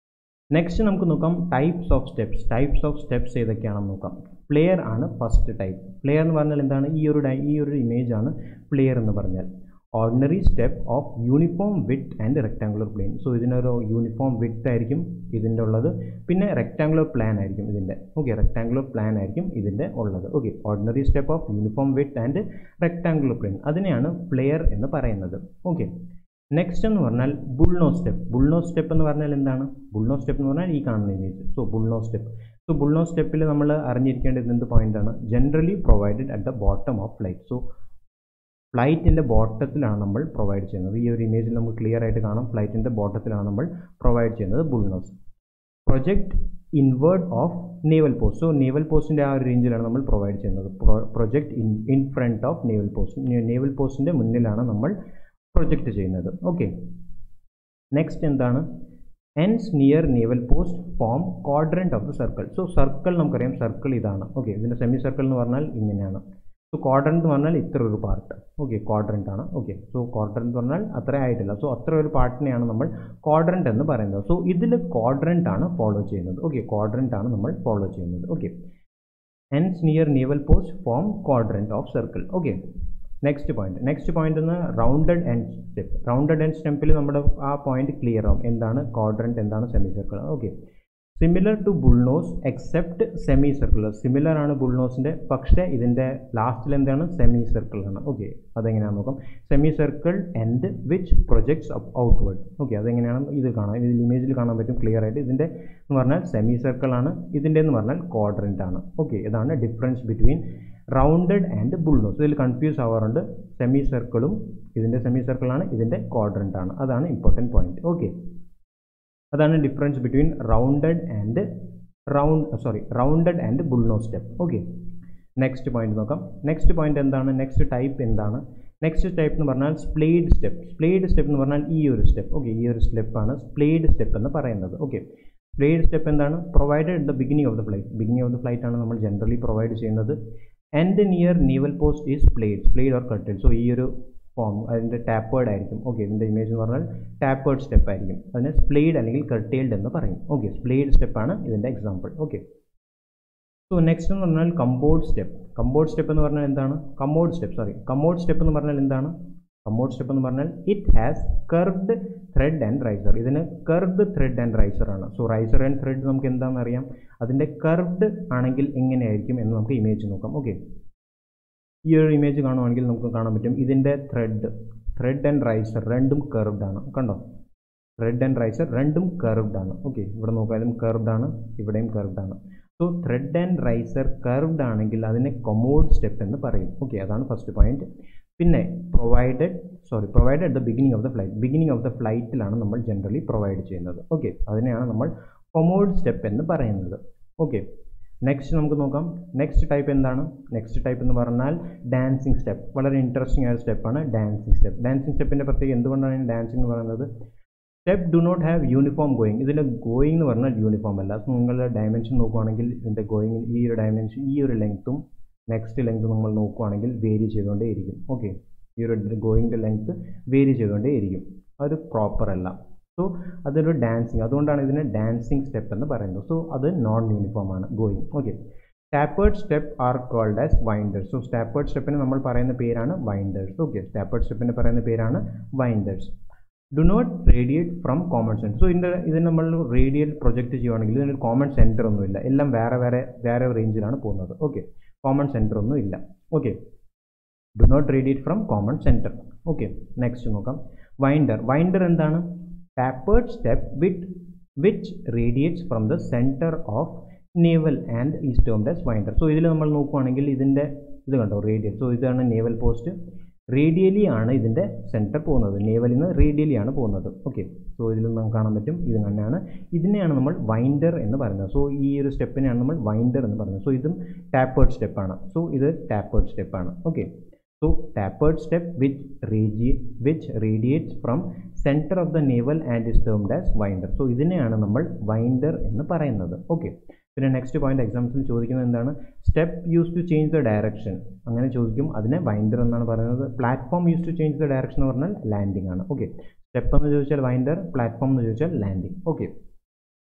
നെക്സ്റ്റ് നമുക്ക് നോക്കാം types of steps types of steps ഏതൊക്കെയാണെന്ന് നോക്കാം പ്ലെയർ ആണ് ഫസ്റ്റ് ടൈപ്പ് പ്ലെയർ എന്ന് പറഞ്ഞാൽ എന്താണ് ഈ ഒരു ഡൈ ഈ ഒരു ഇമേജ് ആണ് പ്ലെയർ എന്ന് പറഞ്ഞാൽ ordinary step of uniform width and rectangular plane so ഇതിനൊരു യൂണിഫോം വിത്ത് ആയിരിക്കും ഇതിൻ്റെ ഉള്ളത് പിന്നെ റെക്ടാങ്കുലർ പ്ലാൻ ആയിരിക്കും ഇതിൻ്റെ ഓക്കെ റെക്ടാങ്കുലർ പ്ലാൻ ആയിരിക്കും ഇതിൻ്റെ ഉള്ളത് okay ordinary step of uniform width and rectangular plane അതിനെയാണ് പ്ലെയർ എന്ന് പറയുന്നത് ഓക്കെ നെക്സ്റ്റ് എന്ന് പറഞ്ഞാൽ ബുൾനോ സ്റ്റെപ്പ് ബുൾനോ സ്റ്റെപ്പ് എന്ന് പറഞ്ഞാൽ എന്താണ് ബുൾനോ സ്റ്റെപ്പ് എന്ന് പറഞ്ഞാൽ ഈ കാണുന്ന image so bullnose step so bullnose സ്റ്റെപ്പിൽ നമ്മൾ അറിഞ്ഞിരിക്കേണ്ടത് എന്ത് പോയിന്റാണ് generally provided at the bottom of flight so ഫ്ലൈറ്റിൻ്റെ ബോട്ടത്തിലാണ് നമ്മൾ പ്രൊവൈഡ് ചെയ്യുന്നത് ഈ ഒരു ഇമേജിൽ നമുക്ക് ക്ലിയർ ആയിട്ട് കാണാം ഫ്ലൈറ്റിൻ്റെ ബോട്ടത്തിലാണ് നമ്മൾ പ്രൊവൈഡ് ചെയ്യുന്നത് bullnose project inward of naval post so naval പോസ്റ്റിൻ്റെ ആ ഒരു റേഞ്ചിലാണ് നമ്മൾ പ്രൊവൈഡ് ചെയ്യുന്നത് project in in front of naval post naval പോസ്റ്റിൻ്റെ മുന്നിലാണ് നമ്മൾ പ്രൊജക്റ്റ് ചെയ്യുന്നത് ഓക്കെ നെക്സ്റ്റ് എന്താണ് ends near naval post form quadrant of the circle so circle നമുക്കറിയാം സർക്കിൾ ഇതാണ് ഓക്കെ ഇതിൻ്റെ സെമി സർക്കിൾ എന്ന് പറഞ്ഞാൽ ഇങ്ങനെയാണ് സോ ക്വാഡ്രൻറ്റ് എന്ന് പറഞ്ഞാൽ ഇത്ര ഒരു പാർട്ട് ഓക്കെ ക്വാഡ്രൻ്റ് ആണ് ഓക്കെ സോ ക്വാഡ്രൻറ്റ് എന്ന് പറഞ്ഞാൽ അത്ര ആയിട്ടില്ല സോ അത്ര ഒരു പാർട്ടിനെയാണ് നമ്മൾ ക്വാഡ്രൻറ്റ് എന്ന് പറയുന്നത് സോ ഇതിൽ ക്വാഡ്രൻ്റ് ആണ് ഫോളോ ചെയ്യുന്നത് ഓക്കെ ക്വാഡ്രൻ്റ് ആണ് നമ്മൾ ഫോളോ ചെയ്യുന്നത് okay ends near naval post form quadrant of circle okay next point next point എന്ന് rounded end step rounded end സ്റ്റെപ്പിൽ നമ്മുടെ ആ പോയിന്റ് ക്ലിയർ ആവും എന്താണ് ക്വാഡ്രൻറ്റ് എന്താണ് semi circle okay similar to bullnose except semi circle similar ആണ് ബുൾനോസിൻ്റെ പക്ഷേ ഇതിൻ്റെ ലാസ്റ്റിൽ എന്താണ് സെമി സർക്കിൾ ആണ് ഓക്കെ അതെങ്ങനെയാണെന്ന് നോക്കാം semi circle and which projects outward okay അതെങ്ങനെയാണ് ഇത് കാണാം ഇതിൽ ഇമേജിൽ കാണാൻ പറ്റും ക്ലിയർ ആയിട്ട് ഇതിൻ്റെ എന്ന് പറഞ്ഞാൽ സെമി സർക്കിൾ ആണ് ഇതിൻ്റെ എന്ന് പറഞ്ഞാൽ ക്വാഡ്രൻ്റ് ആണ് ഓക്കെ ഇതാണ് difference between rounded and bullnose ഇതിൽ കൺഫ്യൂസ് ആവാറുണ്ട് സെമി സർക്കിളും ഇതിൻ്റെ സെമി സർക്കിളാണ് ഇതിൻ്റെ ക്വാഡ്രൻ്റ് ആണ് അതാണ് ഇമ്പോർട്ടൻറ്റ് പോയിന്റ് ഓക്കെ അതാണ് difference between rounded and round sorry rounded and bullnose step okay next point നോക്കാം നെക്സ്റ്റ് പോയിന്റ് എന്താണ് നെക്സ്റ്റ് ടൈപ്പ് എന്താണ് നെക്സ്റ്റ് ടൈപ്പ് എന്ന് പറഞ്ഞാൽ സ്പ്ലേഡ് സ്റ്റെപ്പ് സ്പ്ലേഡ് സ്റ്റെപ്പ് എന്ന് പറഞ്ഞാൽ ഈ ഒരു സ്റ്റെപ്പ് ഓക്കെ ഈ ഒരു സ്റ്റെപ്പാണ് സ്പ്ലേഡ് സ്റ്റെപ്പ് എന്ന് പറയുന്നത് ഓക്കെ സ്പ്ലേഡ് സ്റ്റെപ്പ് എന്താണ് provided at the beginning of the flight beginning of the flight ആണ് നമ്മൾ ജനറലി പ്രൊവൈഡ് ചെയ്യുന്നത് end near newel post is splayed splayed or cutted so ഈ ഒരു ഫോം അതിൻ്റെ ടാപ്പേർഡ് ആയിരിക്കും ഓക്കെ ഇതിൻ്റെ ഇമേജ് എന്ന് പറഞ്ഞാൽ ടാപ്പേർഡ് സ്റ്റെപ്പ് ആയിരിക്കും അതിനെ സ്പ്ലേഡ് അല്ലെങ്കിൽ കട്ടേൽഡ് എന്ന് പറയും ഓക്കെ സ്പ്ലേഡ് സ്റ്റെപ്പാണ് ഇതിൻ്റെ എക്സാമ്പിൾ ഓക്കെ സോ നെക്സ്റ്റ് എന്ന് പറഞ്ഞാൽ കമ്പോർഡ് സ്റ്റെപ്പ് കമ്പോർഡ് സ്റ്റെപ്പ് എന്ന് പറഞ്ഞാൽ എന്താണ് commode step sorry commode step എന്ന് പറഞ്ഞാൽ എന്താണ് കമ്പോർഡ് സ്റ്റെപ്പ് എന്ന് പറഞ്ഞാൽ it has curved tread and riser ഇതിന് കർവ്ഡ് ത്രെഡ് ആൻഡ് റൈസർ ആണ് സോ റൈസർ ആൻഡ് ത്രെഡ് നമുക്ക് എന്താണെന്ന് അറിയാം അതിൻ്റെ കർവ്ഡ് ആണെങ്കിൽ എങ്ങനെയായിരിക്കും എന്ന് നമുക്ക് ഇമേജ് നോക്കാം ഓക്കെ ഈ ഒരു ഇമേജ് കാണുവാണെങ്കിൽ നമുക്ക് കാണാൻ പറ്റും ഇതിൻ്റെ ത്രെഡ് ത്രെഡ് ആൻഡ് റൈസർ രണ്ടും കർവ്ഡ് ആണ് കണ്ടോ ത്രെഡ് ആൻഡ് റൈസർ രണ്ടും കർവ്ഡ് ആണ് ഓക്കെ ഇവിടെ നോക്കിയാലും കർവ്ഡ് ആണ് ഇവിടെയും കർവ്ഡ് ആണ് so thread and riser curved ആണെങ്കിൽ അതിനെ കൊമോഡ് സ്റ്റെപ്പ് എന്ന് പറയും ഓക്കെ അതാണ് ഫസ്റ്റ് പോയിന്റ് പിന്നെ provided sorry provide at the beginning of the flight beginning of the ഫ്ലൈറ്റിലാണ് നമ്മൾ ജനറലി പ്രൊവൈഡ് ചെയ്യുന്നത് ഓക്കെ അതിനെയാണ് നമ്മൾ കൊമോഡ് സ്റ്റെപ്പ് എന്ന് പറയുന്നത് ഓക്കെ നെക്സ്റ്റ് നമുക്ക് നോക്കാം നെക്സ്റ്റ് ടൈപ്പ് എന്താണ് നെക്സ്റ്റ് ടൈപ്പ് എന്ന് പറഞ്ഞാൽ ഡാൻസിങ് സ്റ്റെപ്പ് വളരെ ഇൻട്രസ്റ്റിംഗ് ആയ സ്റ്റെപ്പാണ് ഡാൻസിങ് സ്റ്റെപ്പ് ഡാൻസിങ് സ്റ്റെപ്പിൻ്റെ പ്രത്യേകം എന്തുകൊണ്ടാണ് ഡാൻസിങ് എന്ന് പറയുന്നത് step do not have uniform going ഇതിൻ്റെ ഗോയിങ് എന്ന് പറഞ്ഞാൽ യൂണിഫോം അല്ല സോ നിങ്ങളുടെ ഡയമെൻഷൻ നോക്കുവാണെങ്കിൽ ഇതിൻ്റെ ഗോയിങ് ഈ ഒരു ഡയമെൻഷൻ ഈ ഒരു ലെങ്ത്തും നെക്സ്റ്റ് ലെങ്ത് നമ്മൾ നോക്കുവാണെങ്കിൽ വേരി ചെയ്തുകൊണ്ടേ ഇരിക്കും ഓക്കെ ഈ ഒരു ഗോയിങ്ങിൻ്റെ ലെങ്ത്ത് വേരി ചെയ്തുകൊണ്ടേ ഇരിക്കും അത് പ്രോപ്പർ അല്ല സോ അതൊരു ഡാൻസിങ് അതുകൊണ്ടാണ് ഇതിനെ ഡാൻസിങ് സ്റ്റെപ്പ് എന്ന് പറയുന്നത് സോ അത് നോൺ യൂണിഫോം ആണ് going okay tapered step are called as winders so tapered സ്റ്റെപ്പിന് നമ്മൾ പറയുന്ന പേരാണ് വൈൻഡേഴ്സ് ഓക്കെ സ്റ്റാപ്പേർഡ് സ്റ്റെപ്പിന് പറയുന്ന പേരാണ് winders do not radiate from common center so ഇതിൻ്റെ ഇത് നമ്മൾ റേഡിയൽ പ്രൊജക്റ്റ് ചെയ്യുവാണെങ്കിൽ ഇതിനൊരു കോമൺ സെൻറ്റർ ഒന്നുമില്ല എല്ലാം വേറെ വേറെ വേറെ റേഞ്ചിലാണ് പോകുന്നത് ഓക്കെ കോമൺ സെൻറ്റർ ഒന്നും ഇല്ല okay do not radiate from common center okay next നോക്കാം വൈൻഡർ വൈൻഡർ എന്താണ് tapered step with which radiates from the center of newel and is termed as winder so ഇതിൽ നമ്മൾ നോക്കുവാണെങ്കിൽ ഇതിൻ്റെ ഇത് കണ്ടോ റേഡിയൽ സോ ഇതാണ് നേവൽ പോസ്റ്റ് റേഡിയലി ആണ് ഇതിൻ്റെ സെൻറ്റർ പോകുന്നത് നേവലിൽ നിന്ന് റേഡിയലി ആണ് പോകുന്നത് ഓക്കെ സോ ഇതിൽ നമുക്ക് കാണാൻ പറ്റും ഇത് തന്നെയാണ് ഇതിനെയാണ് നമ്മൾ വൈൻഡർ എന്ന് പറയുന്നത് സോ ഈ ഒരു സ്റ്റെപ്പിനെയാണ് നമ്മൾ വൈൻഡർ എന്ന് പറയുന്നത് സോ ഇതും ടാപ്പേർഡ് സ്റ്റെപ്പാണ് സോ ഇത് ടാപ്പേർഡ് സ്റ്റെപ്പാണ് okay so tapered step which radi which radiates from center of the newel and is termed as winder so ഇതിനെയാണ് നമ്മൾ വൈൻഡർ എന്ന് പറയുന്നത് ഓക്കെ പിന്നെ നെക്സ്റ്റ് പോയിന്റ് എക്സാംസിൽ ചോദിക്കുന്നത് എന്താണ് step use to change the direction അങ്ങനെ ചോദിക്കും അതിനെ വൈൻഡർ എന്നാണ് പറയുന്നത് platform use to change the direction എന്ന് പറഞ്ഞാൽ ലാൻഡിംഗ് ആണ് ഓക്കെ സ്റ്റെപ്പ് എന്ന് ചോദിച്ചാൽ വൈൻഡർ പ്ലാറ്റ്ഫോം എന്ന് ചോദിച്ചാൽ ലാൻഡിംഗ് ഓക്കെ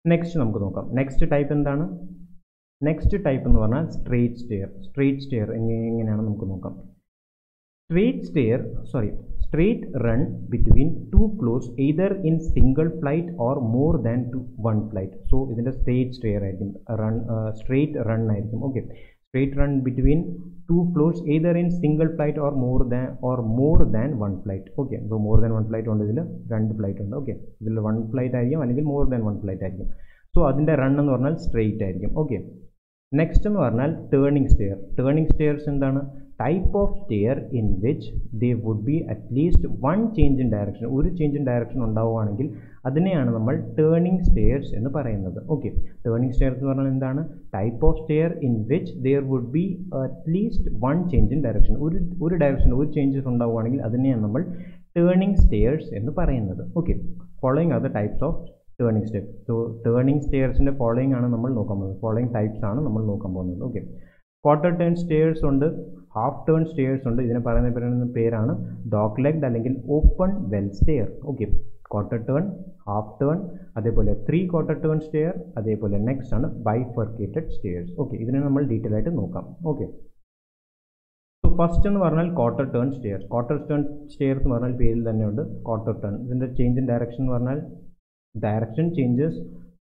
നെക്സ്റ്റ് നമുക്ക് നോക്കാം നെക്സ്റ്റ് ടൈപ്പ് എന്താണ് നെക്സ്റ്റ് ടൈപ്പ് എന്ന് പറഞ്ഞാൽ സ്ട്രേറ്റ് സ്റ്റെയർ സ്ട്രേറ്റ് സ്റ്റെയർ എങ്ങനെയാണ് നമുക്ക് നോക്കാം straight stair sorry straight run between two floors either in single flight or more than two one flight so ഇതിൻ്റെ സ്ട്രേറ്റ് സ്റ്റെയർ ആയിരിക്കും റൺ സ്ട്രേറ്റ് റൺ ആയിരിക്കും okay straight run between two floors either in single flight or more than or more than one flight okay so more than one flight ഉണ്ട് ഇതിൽ രണ്ട് flight ഉണ്ട് okay ഇതിൽ one flight ആയിരിക്കും അല്ലെങ്കിൽ more than one flight ആയിരിക്കും so അതിൻ്റെ run എന്ന് പറഞ്ഞാൽ സ്ട്രെയിറ്റ് ആയിരിക്കും ഓക്കെ നെക്സ്റ്റ് എന്ന് പറഞ്ഞാൽ ടേണിംഗ് സ്റ്റെയർ ടേണിംഗ് സ്റ്റെയർസ് എന്താണ് type of stair in which they would be at least one change in direction ഒരു ചേഞ്ച് ഇൻ ഡയറക്ഷൻ ഉണ്ടാവുകയാണെങ്കിൽ അതിനെയാണ് നമ്മൾ ടേണിംഗ് സ്റ്റെയർസ് എന്ന് പറയുന്നത് ഓക്കെ ടേണിംഗ് സ്റ്റെയർസ് എന്ന് പറഞ്ഞാൽ എന്താണ് type of stair in which there would be at least one change in direction ഒരു ഒരു ഡയറക്ഷൻ ഒരു ചേഞ്ചസ് ഉണ്ടാവുകയാണെങ്കിൽ അതിനെയാണ് നമ്മൾ ടേണിംഗ് സ്റ്റെയർസ് എന്ന് പറയുന്നത് okay following are the types of turning step so turning സ്റ്റെയർസിൻ്റെ ഫോളോയിങ് ആണ് നമ്മൾ നോക്കാൻ പോകുന്നത് ഫോളോയിങ് ടൈപ്സ് ആണ് നമ്മൾ നോക്കാൻ പോകുന്നത് ഓക്കെ ക്വാർട്ടർ ടേൺ സ്റ്റെയർസ് ഉണ്ട് ഹാഫ് ടേൺ സ്റ്റെയർസ് ഉണ്ട് ഇതിനെ പറയുന്ന പറയുന്ന പേരാണ് ഡോഗ് ലെഗ്ഡ് അല്ലെങ്കിൽ open well stair okay quarter turn half turn അതേപോലെ ത്രീ ക്വാർട്ടർ ടേൺ സ്റ്റെയർ അതേപോലെ നെക്സ്റ്റ് ആണ് ബൈഫർക്കേറ്റഡ് സ്റ്റെയർസ് ഓക്കെ ഇതിനെ നമ്മൾ ഡീറ്റെയിൽ ആയിട്ട് നോക്കാം ഓക്കെ സോ ഫസ്റ്റ് എന്ന് പറഞ്ഞാൽ quarter turn stair quarter turn stair എന്ന് പറഞ്ഞാൽ പേരിൽ തന്നെയുണ്ട് ക്വാർട്ടർ ടേൺ ഇതിൻ്റെ ചേഞ്ച് ഇൻ ഡയറക്ഷൻ എന്ന് പറഞ്ഞാൽ direction changes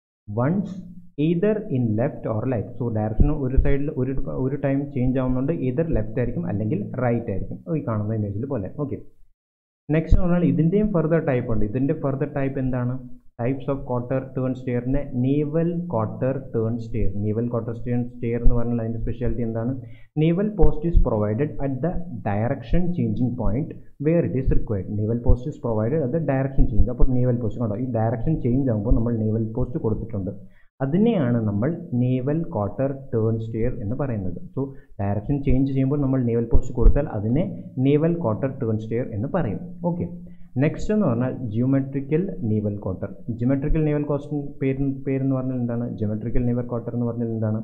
once either in left or right so direction ഒരു സൈഡിൽ ഒരു ഒരു ടൈം ചേഞ്ച് ആവുന്നുണ്ട് either ലെഫ്റ്റ് ആയിരിക്കും അല്ലെങ്കിൽ റൈറ്റ് ആയിരിക്കും ഈ കാണുന്ന ഇമേജിൽ പോലെ ഓക്കെ നെക്സ്റ്റ് എന്ന് പറഞ്ഞാൽ ഇതിൻ്റെയും ഫർദർ ടൈപ്പ് ഉണ്ട് ഇതിൻ്റെ ഫർദർ ടൈപ്പ് എന്താണ് ടൈപ്സ് ഓഫ് ക്വാർട്ടർ ടേൺ സ്റ്റെയറിനെ newel quarter turn stair newel quarter turn stair എന്ന് പറഞ്ഞാൽ അതിൻ്റെ സ്പെഷ്യാലിറ്റി എന്താണ് newel post is provided at the direction changing point where it is required newel post is provided at the direction change അപ്പോൾ newel post കണ്ടോ ഈ direction change ആകുമ്പോൾ നമ്മൾ newel post കൊടുത്തിട്ടുണ്ട് അതിനെയാണ് നമ്മൾ നേവൽ ക്വാർട്ടർ ടേൺ സ്റ്റെയർ എന്ന് പറയുന്നത് സോ ഡയറക്ഷൻ ചേഞ്ച് ചെയ്യുമ്പോൾ നമ്മൾ നേവൽ പോസ്റ്റ് കൊടുത്താൽ അതിനെ നേവൽ ക്വാർട്ടർ ടേൺ സ്റ്റെയർ എന്ന് പറയും ഓക്കെ നെക്സ്റ്റ് എന്ന് പറഞ്ഞാൽ geometrical newel quarter geometrical newel cost പേര് പേരെന്ന് പറഞ്ഞാൽ എന്താണ് ജിയോമെട്രിക്കൽ നേവൽ ക്വാർട്ടർ എന്ന് പറഞ്ഞാൽ എന്താണ്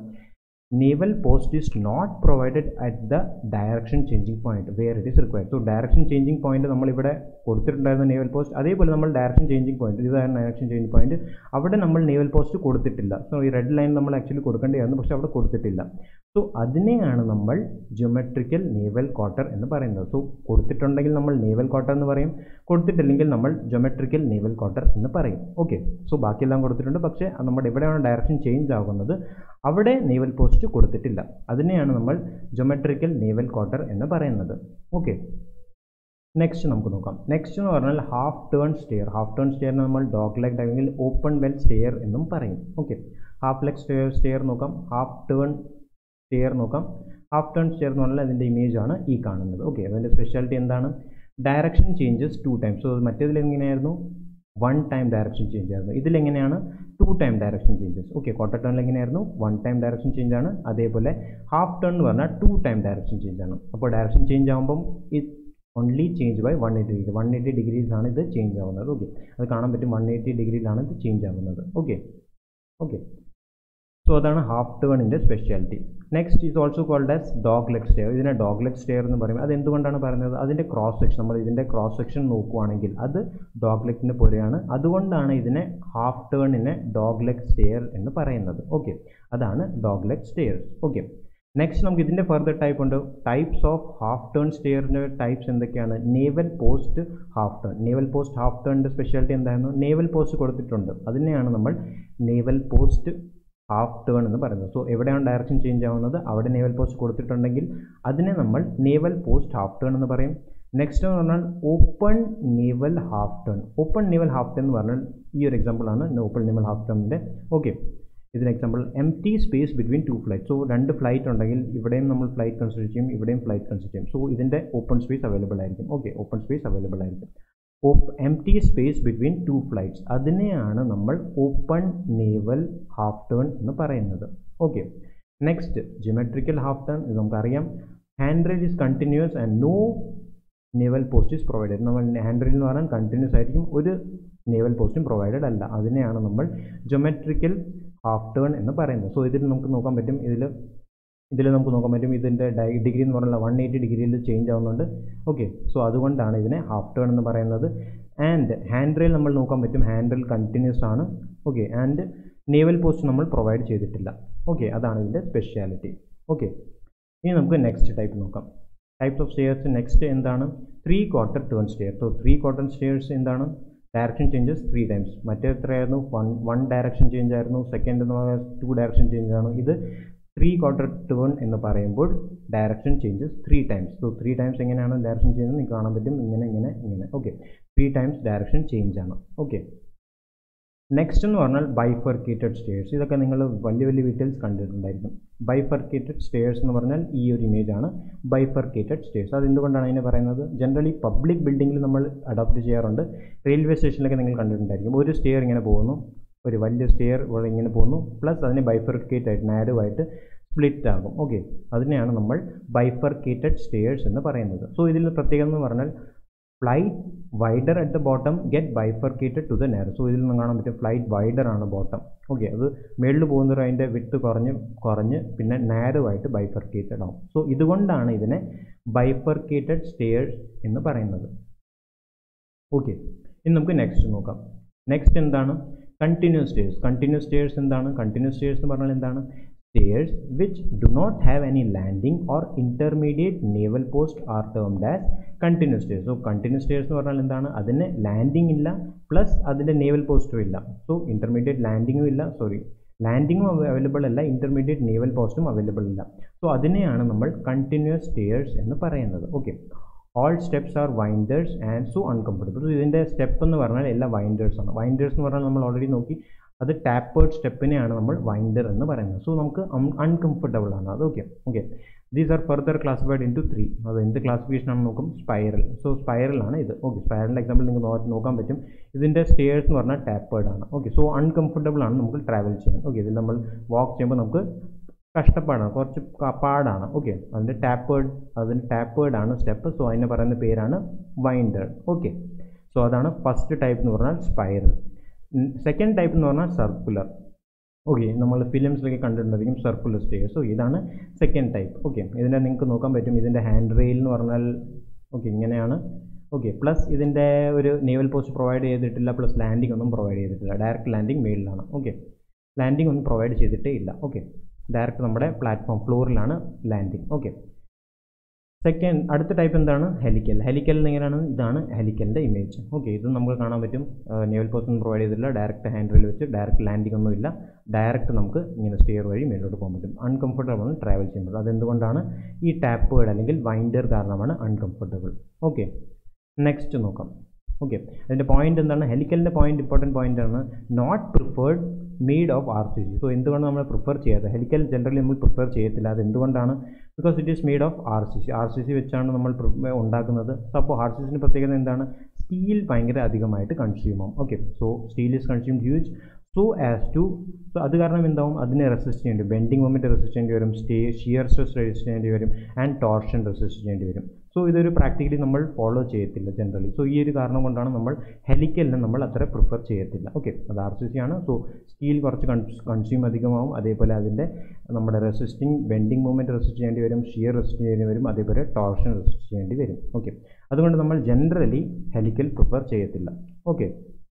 newel post is not provided at the direction changing point where it is required so direction changing point നമ്മളിവിടെ കൊടുത്തിട്ടുണ്ടായിരുന്ന നേവൽ പോസ്റ്റ് അതേപോലെ നമ്മൾ ഡയറക്ഷൻ ചേഞ്ചിങ് പോയിന്റ് ഇതാണ് ഡയറക്ഷൻ ചേഞ്ചിങ് പോയിന്റ് അവിടെ നമ്മൾ നേവൽ പോസ്റ്റ് കൊടുത്തിട്ടില്ല സോ ഈ റെഡ് ലൈൻ നമ്മൾ ആക്ച്വലി കൊടുക്കേണ്ടതായിരുന്നു പക്ഷേ അവിടെ കൊടുത്തിട്ടില്ല സോ അതിനെയാണ് നമ്മൾ ജിയോമെട്രിക്കൽ നേവൽ ക്വാർട്ടർ എന്ന് പറയുന്നത് സോ കൊടുത്തിട്ടുണ്ടെങ്കിൽ നമ്മൾ നേവൽ ക്വാർട്ടർ എന്ന് പറയും കൊടുത്തിട്ടില്ലെങ്കിൽ നമ്മൾ ജോമെട്രിക്കൽ നേവൽ ക്വാർട്ടർ എന്ന് പറയും ഓക്കെ സോ ബാക്കിയെല്ലാം കൊടുത്തിട്ടുണ്ട് പക്ഷേ നമ്മുടെ എവിടെയാണ് ഡയറക്ഷൻ ചേഞ്ച് ആകുന്നത് അവിടെ നേവൽ പോസ്റ്റ് കൊടുത്തിട്ടില്ല അതിനെയാണ് നമ്മൾ ജോമെട്രിക്കൽ നേവൽ ക്വാർട്ടർ എന്ന് പറയുന്നത് ഓക്കെ നെക്സ്റ്റ് നമുക്ക് നോക്കാം നെക്സ്റ്റ് എന്ന് പറഞ്ഞാൽ half turn stair half turn സ്റ്റെയറിനെ നമ്മൾ ഡോഗ് ലെഗ് അല്ലെങ്കിൽ ഓപ്പൺ വെൽ സ്റ്റെയർ എന്നും പറയും okay half leg stair stair നോക്കാം ഹാഫ് ടേൺ സ്റ്റെയർ നോക്കാം ഹാഫ് ടേൺ സ്റ്റെയർ എന്ന് പറഞ്ഞാൽ അതിൻ്റെ ഇമേജ് ആണ് ഈ കാണുന്നത് ഓക്കെ അതിൻ്റെ സ്പെഷ്യാലിറ്റി എന്താണ് direction changes two times so മറ്റേതിൽ എങ്ങനെയായിരുന്നു വൺ ടൈം ഡയറക്ഷൻ ചേഞ്ച് ആയിരുന്നു ഇതിലെങ്ങനെയാണ് two time direction changes okay quarter ടേണിൽ എങ്ങനെയായിരുന്നു വൺ ടൈം ഡയറക്ഷൻ ചേഞ്ച് ആണ് അതേപോലെ ഹാഫ് ടേൺ എന്ന് പറഞ്ഞാൽ ടു ടൈം ഡയറക്ഷൻ ചേഞ്ച് ആണ് അപ്പോൾ ഡയറക്ഷൻ ചേഞ്ച് ആകുമ്പം ഇത് only change by one eighty degree one eighty ഡിഗ്രീസാണ് ഇത് ചേഞ്ച് ആവുന്നത് ഓക്കെ അത് കാണാൻ പറ്റും വൺ എയ്റ്റി ഡിഗ്രിയിലാണ് ഇത് ചേഞ്ച് ആവുന്നത് ഓക്കെ ഓക്കെ സോ അതാണ് ഹാഫ് ടേണിൻ്റെ speciality next is also called as dog leg stair ഇതിനെ ഡോഗ് ലെഗ് സ്റ്റെയർ എന്ന് പറയും അത് എന്തുകൊണ്ടാണ് പറയുന്നത് അതിൻ്റെ ക്രോസ് സെക്ഷൻ നമ്മൾ ഇതിൻ്റെ ക്രോസ് സെക്ഷൻ നോക്കുവാണെങ്കിൽ അത് ഡോഗ് ലെഗിൻ്റെ പോലെയാണ് അതുകൊണ്ടാണ് ഇതിനെ ഹാഫ് ടേണിനെ ഡോഗ് ലെഗ് സ്റ്റെയർ എന്ന് പറയുന്നത് ഓക്കെ അതാണ് dog leg stair okay next നമുക്ക് ഇതിൻ്റെ ഫർദർ ടൈപ്പ് ഉണ്ട് ടൈപ്സ് ഓഫ് ഹാഫ് ടേൺ സ്റ്റെയറിൻ്റെ ടൈപ്സ് എന്തൊക്കെയാണ് newel post half turn newel post half ടേണിൻ്റെ സ്പെഷ്യാലിറ്റി എന്തായിരുന്നു നേവൽ പോസ്റ്റ് കൊടുത്തിട്ടുണ്ട് അതിനെയാണ് നമ്മൾ നേവൽ പോസ്റ്റ് ഹാഫ് ടേൺ എന്ന് പറയുന്നത് സോ എവിടെയാണ് ഡയറക്ഷൻ ചേഞ്ച് ആവുന്നത് അവിടെ നേവൽ പോസ്റ്റ് കൊടുത്തിട്ടുണ്ടെങ്കിൽ അതിനെ നമ്മൾ നേവൽ പോസ്റ്റ് ഹാഫ് ടേൺ എന്ന് പറയും നെക്സ്റ്റ് എന്ന് പറഞ്ഞാൽ open newel half turn open newel half turn എന്ന് പറഞ്ഞാൽ ഈ ഒരു എക്സാമ്പിളാണ് ഓപ്പൺ നേവൽ ഹാഫ് ടേണിൻ്റെ ഓക്കെ ഇതിന് example empty space between two flight so രണ്ട് ഫ്ലൈറ്റ് ഉണ്ടെങ്കിൽ ഇവിടെയും നമ്മൾ ഫ്ലൈറ്റ് കൺസിഡർ ചെയ്യും ഇവിടെയും ഫ്ലൈറ്റ് കൺസിഡർ ചെയ്യും സോ ഇതിൻ്റെ ഓപ്പൺ സ്പേസ് അവൈലബിൾ ആയിരിക്കും ഓക്കെ ഓപ്പൺ സ്പേസ് അവൈലബിൾ ആയിരിക്കും empty space between two flights അതിനെയാണ് നമ്മൾ ഓപ്പൺ നേവൽ ഹാഫ് ടേൺ എന്ന് പറയുന്നത് okay next geometrical half turn ഇത് നമുക്കറിയാം hand rail is continuous and no newel post is provided നമ്മൾ hand rail എന്ന് പറഞ്ഞാൽ കണ്ടിന്യൂസ് ആയിരിക്കും ഒരു നേവൽ പോസ്റ്റും പ്രൊവൈഡഡ് അല്ല അതിനെയാണ് നമ്മൾ ജൊമെട്രിക്കൽ ഹാഫ് ടേൺ എന്ന് പറയുന്നത് സോ ഇതിൽ നമുക്ക് നോക്കാൻ പറ്റും ഇതിൽ ഇതിൽ നമുക്ക് നോക്കാൻ പറ്റും ഇതിൻ്റെ ഡൈ ഡിഗ്രി എന്ന് പറഞ്ഞാൽ വൺ എയ്റ്റി ഡിഗ്രിയിൽ ചേഞ്ച് ആവുന്നുണ്ട് ഓക്കെ സോ അതുകൊണ്ടാണ് ഇതിനെ ഹാഫ് ടേൺ എന്ന് പറയുന്നത് ആൻഡ് ഹാൻഡ് റെയിൽ നമ്മൾ നോക്കാൻ പറ്റും ഹാൻഡ് റെയിൽ കണ്ടിന്യൂസ് ആണ് ഓക്കെ ആൻഡ് നേവൽ പോസ്റ്റ് നമ്മൾ പ്രൊവൈഡ് ചെയ്തിട്ടില്ല ഓക്കെ അതാണ് ഇതിൻ്റെ സ്പെഷ്യാലിറ്റി ഓക്കെ ഇനി നമുക്ക് നെക്സ്റ്റ് ടൈപ്പ് നോക്കാം ടൈപ്സ് ഓഫ് സ്റ്റെയർസ് നെക്സ്റ്റ് എന്താണ് three quarter turn stair so three quarter stairs എന്താണ് ഡയറക്ഷൻ ചേഞ്ചസ് ത്രീ ടൈംസ് മറ്റേ എത്രയായിരുന്നു വൺ വൺ ഡയറക്ഷൻ ചേഞ്ച് ആയിരുന്നു സെക്കൻഡ് എന്ന് പറഞ്ഞാൽ ടു ഡയറക്ഷൻ ചേഞ്ച് ആണ് ഇത് ത്രീ ക്വാർട്ടർ ടേൺ എന്ന് പറയുമ്പോൾ direction changes three times so three times എങ്ങനെയാണ് ഡയറക്ഷൻ ചേഞ്ച് നിങ്ങൾക്ക് കാണാൻ പറ്റും ഇങ്ങനെ ഇങ്ങനെ ഇങ്ങനെ okay three times direction change ആണ് ഓക്കെ നെക്സ്റ്റ് എന്ന് പറഞ്ഞാൽ ബൈഫർക്കേറ്റഡ് സ്റ്റേഴ്സ് ഇതൊക്കെ നിങ്ങൾ വലിയ വലിയ ഡീറ്റെയിൽസ് കണ്ടിട്ടുണ്ടായിരിക്കും ബൈഫർക്കേറ്റഡ് സ്റ്റേഴ്സ് എന്ന് പറഞ്ഞാൽ ഈ ഒരു ഇമേജ് ആണ് ബൈഫർക്കേറ്റഡ് സ്റ്റേഴ്സ് അത് എന്തുകൊണ്ടാണ് അതിനെ പറയുന്നത് ജനറലി പബ്ലിക് ബിൽഡിങ്ങിൽ നമ്മൾ അഡോപ്റ്റ് ചെയ്യാറുണ്ട് റെയിൽവേ സ്റ്റേഷനിലൊക്കെ നിങ്ങൾ കണ്ടിട്ടുണ്ടായിരിക്കും ഒരു സ്റ്റെയർ ഇങ്ങനെ പോകുന്നു ഒരു വലിയ സ്റ്റെയർ ഇവിടെ ഇങ്ങനെ പോകുന്നു പ്ലസ് അതിനെ ബൈഫർക്കേറ്റ് ആയിട്ട് നാരുവായിട്ട് സ്പ്ലിറ്റ് ആകും ഓക്കെ അതിനെയാണ് നമ്മൾ ബൈഫർക്കേറ്റഡ് സ്റ്റെയർസ് എന്ന് പറയുന്നത് സോ ഇതിൽ പ്രത്യേകത എന്ന് പറഞ്ഞാൽ flight wider at the bottom get bifurcated to the near so ഇതിൽ നിന്ന് കാണാൻ പറ്റും ഫ്ലൈറ്റ് വൈഡർ ആണ് ബോട്ടം ഓക്കെ അത് മേളിൽ പോകുന്നവർ അതിൻ്റെ വിട്ട് കുറഞ്ഞ് കുറഞ്ഞ് പിന്നെ നാരുവായിട്ട് ബൈഫർക്കേറ്റഡ് ആവും സോ ഇതുകൊണ്ടാണ് ഇതിനെ ബൈഫർക്കേറ്റഡ് സ്റ്റെയർസ് എന്ന് പറയുന്നത് ഓക്കെ ഇനി നമുക്ക് നെക്സ്റ്റ് നോക്കാം നെക്സ്റ്റ് എന്താണ് കണ്ടിന്യൂസ് സ്റ്റേഴ്സ് കണ്ടിന്യൂസ് സ്റ്റേഴ്സ് എന്താണ് കണ്ടിന്യൂസ് സ്റ്റേഴ്സ് എന്ന് പറഞ്ഞാൽ എന്താണ് stairs which do not have any landing or intermediate newel post are termed as continuous stairs so continuous stairs എന്ന് പറഞ്ഞാൽ എന്താണ് അതിന് ലാൻഡിംഗ് ഇല്ല പ്ലസ് അതിൻ്റെ നേവൽ പോസ്റ്റും ഇല്ല സോ ഇൻ്റർമീഡിയറ്റ് ലാൻഡിങ്ങും ഇല്ല സോറി ലാൻഡിങ്ങും അവൈലബിൾ അല്ല ഇൻ്റർമീഡിയറ്റ് നേവൽ പോസ്റ്റും അവൈലബിൾ ഇല്ല സോ അതിനെയാണ് നമ്മൾ കണ്ടിന്യൂസ് സ്റ്റേഴ്സ് എന്ന് പറയുന്നത് okay all steps are winders and so uncomfortable ഇതിൻ്റെ സ്റ്റെപ്പ് എന്ന് പറഞ്ഞാൽ എല്ലാം വൈൻഡേഴ്സ് ആണ് വൈൻഡേഴ്സ് എന്ന് പറഞ്ഞാൽ നമ്മൾ ഓൾറെഡി നോക്കി അത് ടാപ്പേർഡ് സ്റ്റെപ്പിനെയാണ് നമ്മൾ വൈൻഡർ എന്ന് പറയുന്നത് സോ നമുക്ക് അൺകംഫർട്ടബിൾ ആണ് അത് okay okay these are further classified into three അത് എന്ത് ക്ലാസിഫിക്കേഷൻ ആണ് നോക്കും സ്പൈറൽ സോ സ്പൈറലാണ് ഇത് ഓക്കെ സ്പൈറലിൻ്റെ എക്സാമ്പിൾ നിങ്ങൾക്ക് നോക്കാൻ പറ്റും ഇതിൻ്റെ സ്റ്റേഴ്സ് എന്ന് പറഞ്ഞാൽ ടാപ്പേർഡ് ആണ് ഓക്കെ സോ അൺകംഫർട്ടബിൾ ആണ് നമുക്ക് ട്രാവൽ ചെയ്യാൻ ഓക്കെ ഇതിൽ നമ്മൾ വാക്ക് ചെയ്യുമ്പോൾ നമുക്ക് കഷ്ടപ്പാടാണ് കുറച്ച് പാടാണ് ഓക്കെ അതിൻ്റെ ടാപ്പേർഡ് അതിന് ടാപ്പേർഡ് ആണ് സ്റ്റെപ്പ് സോ അതിനെ പറയുന്ന പേരാണ് വൈൻഡർ ഓക്കെ സോ അതാണ് ഫസ്റ്റ് ടൈപ്പ് എന്ന് പറഞ്ഞാൽ സ്പൈറൽ സെക്കൻഡ് ടൈപ്പ് എന്ന് പറഞ്ഞാൽ സർക്കുലർ ഓക്കെ നമ്മൾ ഫിലിംസിലൊക്കെ കണ്ടിട്ടുണ്ടായിരിക്കും സർക്കുലർ സ്റ്റേഴ്സ് സോ ഇതാണ് സെക്കൻഡ് ടൈപ്പ് ഓക്കെ ഇതിൻ്റെ നിങ്ങൾക്ക് നോക്കാൻ പറ്റും ഇതിൻ്റെ ഹാൻഡ് റെയിൽ എന്ന് പറഞ്ഞാൽ ഓക്കെ ഇങ്ങനെയാണ് ഓക്കെ പ്ലസ് ഇതിൻ്റെ ഒരു നേവൽ പോസ്റ്റ് പ്രൊവൈഡ് ചെയ്തിട്ടില്ല പ്ലസ് ലാൻഡിംഗ് ഒന്നും പ്രൊവൈഡ് ചെയ്തിട്ടില്ല ഡയറക്റ്റ് ലാൻഡിംഗ് മേളിലാണ് ഓക്കെ ലാൻഡിംഗ് ഒന്നും പ്രൊവൈഡ് ചെയ്തിട്ടേ ഇല്ല ഓക്കെ ഡയറക്റ്റ് നമ്മുടെ പ്ലാറ്റ്ഫോം ഫ്ലോറിലാണ് ലാൻഡിംഗ് ഓക്കെ സെക്കൻഡ് അടുത്ത ടൈപ്പ് എന്താണ് ഹെലിക്കൽ ഹെലിക്കൽ എങ്ങനെയാണ് ഇതാണ് ഹെലിക്കലിൻ്റെ ഇമേജ് ഓക്കെ ഇത് നമുക്ക് കാണാൻ പറ്റും നേവൽ പോസ്റ്റ് ഒന്നും പ്രൊവൈഡ് ചെയ്തിട്ടില്ല ഡയറക്റ്റ് ഹാൻഡ് റെയിൽ വെച്ച് ഡയറക്റ്റ് ലാൻഡിംഗ് ഒന്നും ഇല്ല ഡയറക്റ്റ് നമുക്ക് ഇങ്ങനെ സ്റ്റെയർ വഴി മേലോട്ട് പോകാൻ പറ്റും അൺകംഫർട്ടബിൾ ആണ് ട്രാവൽ ചെയ്യുന്നത് അതെന്തുകൊണ്ടാണ് ഈ ടാപ്പുകൾ അല്ലെങ്കിൽ വൈൻഡർ കാരണമാണ് അൺകംഫർട്ടബിൾ ഓക്കെ നെക്സ്റ്റ് നോക്കാം ഓക്കെ അതിൻ്റെ പോയിന്റ് എന്താണ് ഹെലിക്കലിൻ്റെ പോയിന്റ് ഇമ്പോർട്ടൻറ്റ് പോയിന്റ് ആണ് not preferred made of R C C so എന്തുകൊണ്ട് നമ്മൾ പ്രിഫർ ചെയ്യാത്തത് ഹെലിക്കൽ ജനറലി നമ്മൾ പ്രിഫർ ചെയ്യത്തില്ല അത് എന്തുകൊണ്ടാണ് because it is made of R C C R C C വെച്ചാണ് നമ്മൾ ഉണ്ടാക്കുന്നത് സോ അപ്പോൾ ആർ സി സിൻ്റെ പ്രത്യേകത എന്താണ് സ്റ്റീൽ ഭയങ്കര അധികമായിട്ട് കൺസ്യൂം ആവും okay so steel is consumed huge so as to so അത് കാരണം എന്താവും അതിനെ റെസിസ്റ്റ് ചെയ്യേണ്ടി വരും ബെൻഡിങ് മൊമെൻറ്റ് റെസിസ്റ്റ് ചെയ്യേണ്ടി വരും സ്റ്റേ ഷിയർ സ്ട്രെസ് റെസിസ്റ്റ് ചെയ്യേണ്ടി വരും ആൻഡ് ടോർഷൻ റെസിസ്റ്റ് ചെയ്യേണ്ടി വരും സോ ഇതൊരു പ്രാക്ടിക്കലി നമ്മൾ ഫോളോ ചെയ്യത്തില്ല ജനറലി സോ ഈ ഒരു കാരണം കൊണ്ടാണ് നമ്മൾ ഹെലിക്കലിനെ നമ്മൾ അത്ര പ്രിഫർ ചെയ്യത്തില്ല ഓക്കെ അത് ആർ സി സി ആണ് സോ സ്റ്റീൽ കുറച്ച് കൺസ്യൂം അധികമാവും അതേപോലെ അതിൻ്റെ നമ്മുടെ റെസിസ്റ്റിംഗ് ബെൻഡിങ് മൂവ്മെൻറ്റ് റെസിസ്റ്റ് ചെയ്യേണ്ടി വരും ഷിയർ റെസിസ്റ്റ് ചെയ്യേണ്ടി വരും അതേപോലെ ടോർഷൻ റെസിസ്റ്റ് ചെയ്യേണ്ടി വരും ഓക്കെ അതുകൊണ്ട് നമ്മൾ ജനറലി ഹെലിക്കൽ പ്രിഫർ ചെയ്യത്തില്ല ഓക്കെ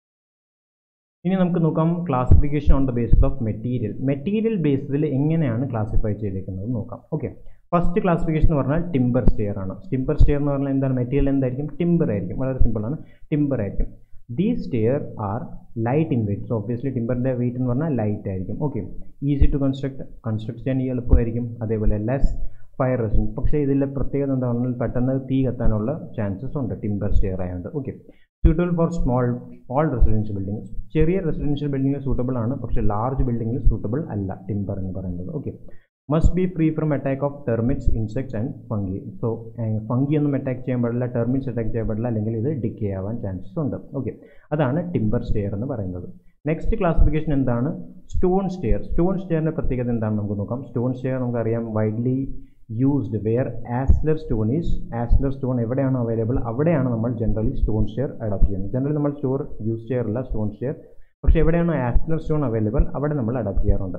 ഇനി നമുക്ക് നോക്കാം classification on the basis of material material ബേസിൽ എങ്ങനെയാണ് ക്ലാസിഫൈ ചെയ്തേക്കുന്നത് നോക്കാം ഓക്കെ ഫസ്റ്റ് ക്ലാസിഫിക്കേഷൻ എന്ന് പറഞ്ഞാൽ ടിമ്പർ സ്റ്റെയർ ആണ് ടിമ്പർ സ്റ്റെയർ എന്ന് പറഞ്ഞാൽ എന്താണ് മെറ്റീരിയൽ എന്തായിരിക്കും ടിമ്പർ ആയിരിക്കും വളരെ സിമ്പിളാണ് ടിമ്പർ ആയിരിക്കും the stair are light in weight so obviously ടിമ്പറിൻ്റെ വെയിറ്റ് എന്ന് പറഞ്ഞാൽ ലൈറ്റ് ആയിരിക്കും okay easy to construct construct ചെയ്യാൻ ഈ എളുപ്പമായിരിക്കും അതേപോലെ ലെസ് ഫയർ റെസിസ്റ്റൻസ് പക്ഷേ ഇതിലെ പ്രത്യേകത എന്താ പറഞ്ഞാൽ പെട്ടെന്ന് തീ കത്താനുള്ള ചാൻസസ് ഉണ്ട് ടിമ്പർ സ്റ്റെയർ ആയതുകൊണ്ട് okay suitable for small small residential building ചെറിയ റെസിഡൻഷ്യൽ ബിൽഡിങ്ങിൽ സൂട്ടബിൾ ആണ് പക്ഷേ ലാർജ് ബിൽഡിങ്ങിൽ സൂട്ടബിൾ അല്ല ടിമ്പർ എന്ന് പറയുന്നത് okay must be free from attack of termites insects and fungi so fungi ഒന്നും അറ്റാക്ക് ചെയ്യാൻ പാടില്ല ടെർമിറ്റ്സ് അറ്റാക്ക് ചെയ്യാൻ പാടില്ല അല്ലെങ്കിൽ ഇത് ഡിക്കേ ആവാൻ ചാൻസസ് ഉണ്ട് ഓക്കെ അതാണ് ടിമ്പർ സ്റ്റെയർ എന്ന് പറയുന്നത് നെക്സ്റ്റ് ക്ലാസിഫിക്കേഷൻ എന്താണ് സ്റ്റോൺ സ്റ്റെയർ സ്റ്റോൺ സ്റ്റെയറിൻ്റെ പ്രത്യേകത എന്താണെന്ന് നമുക്ക് നോക്കാം സ്റ്റോൺ സ്റ്റെയർ നമുക്കറിയാം widely used where ashlar stone is ashlar stone എവിടെയാണ് അവൈലബിൾ അവിടെയാണ് നമ്മൾ ജനറലി സ്റ്റോൺ സ്റ്റെയർ അഡോപ്റ്റ് ചെയ്യുന്നത് ജനറലി നമ്മൾ സ്റ്റോർ യൂസ് ചെയ്യാറില്ല സ്റ്റോൺ സ്റ്റെയർ പക്ഷേ എവിടെയാണ് ആസ്ലർ സ്റ്റോൺ അവൈലബിൾ അവിടെ നമ്മൾ അഡോപ്റ്റ് ചെയ്യാറുണ്ട്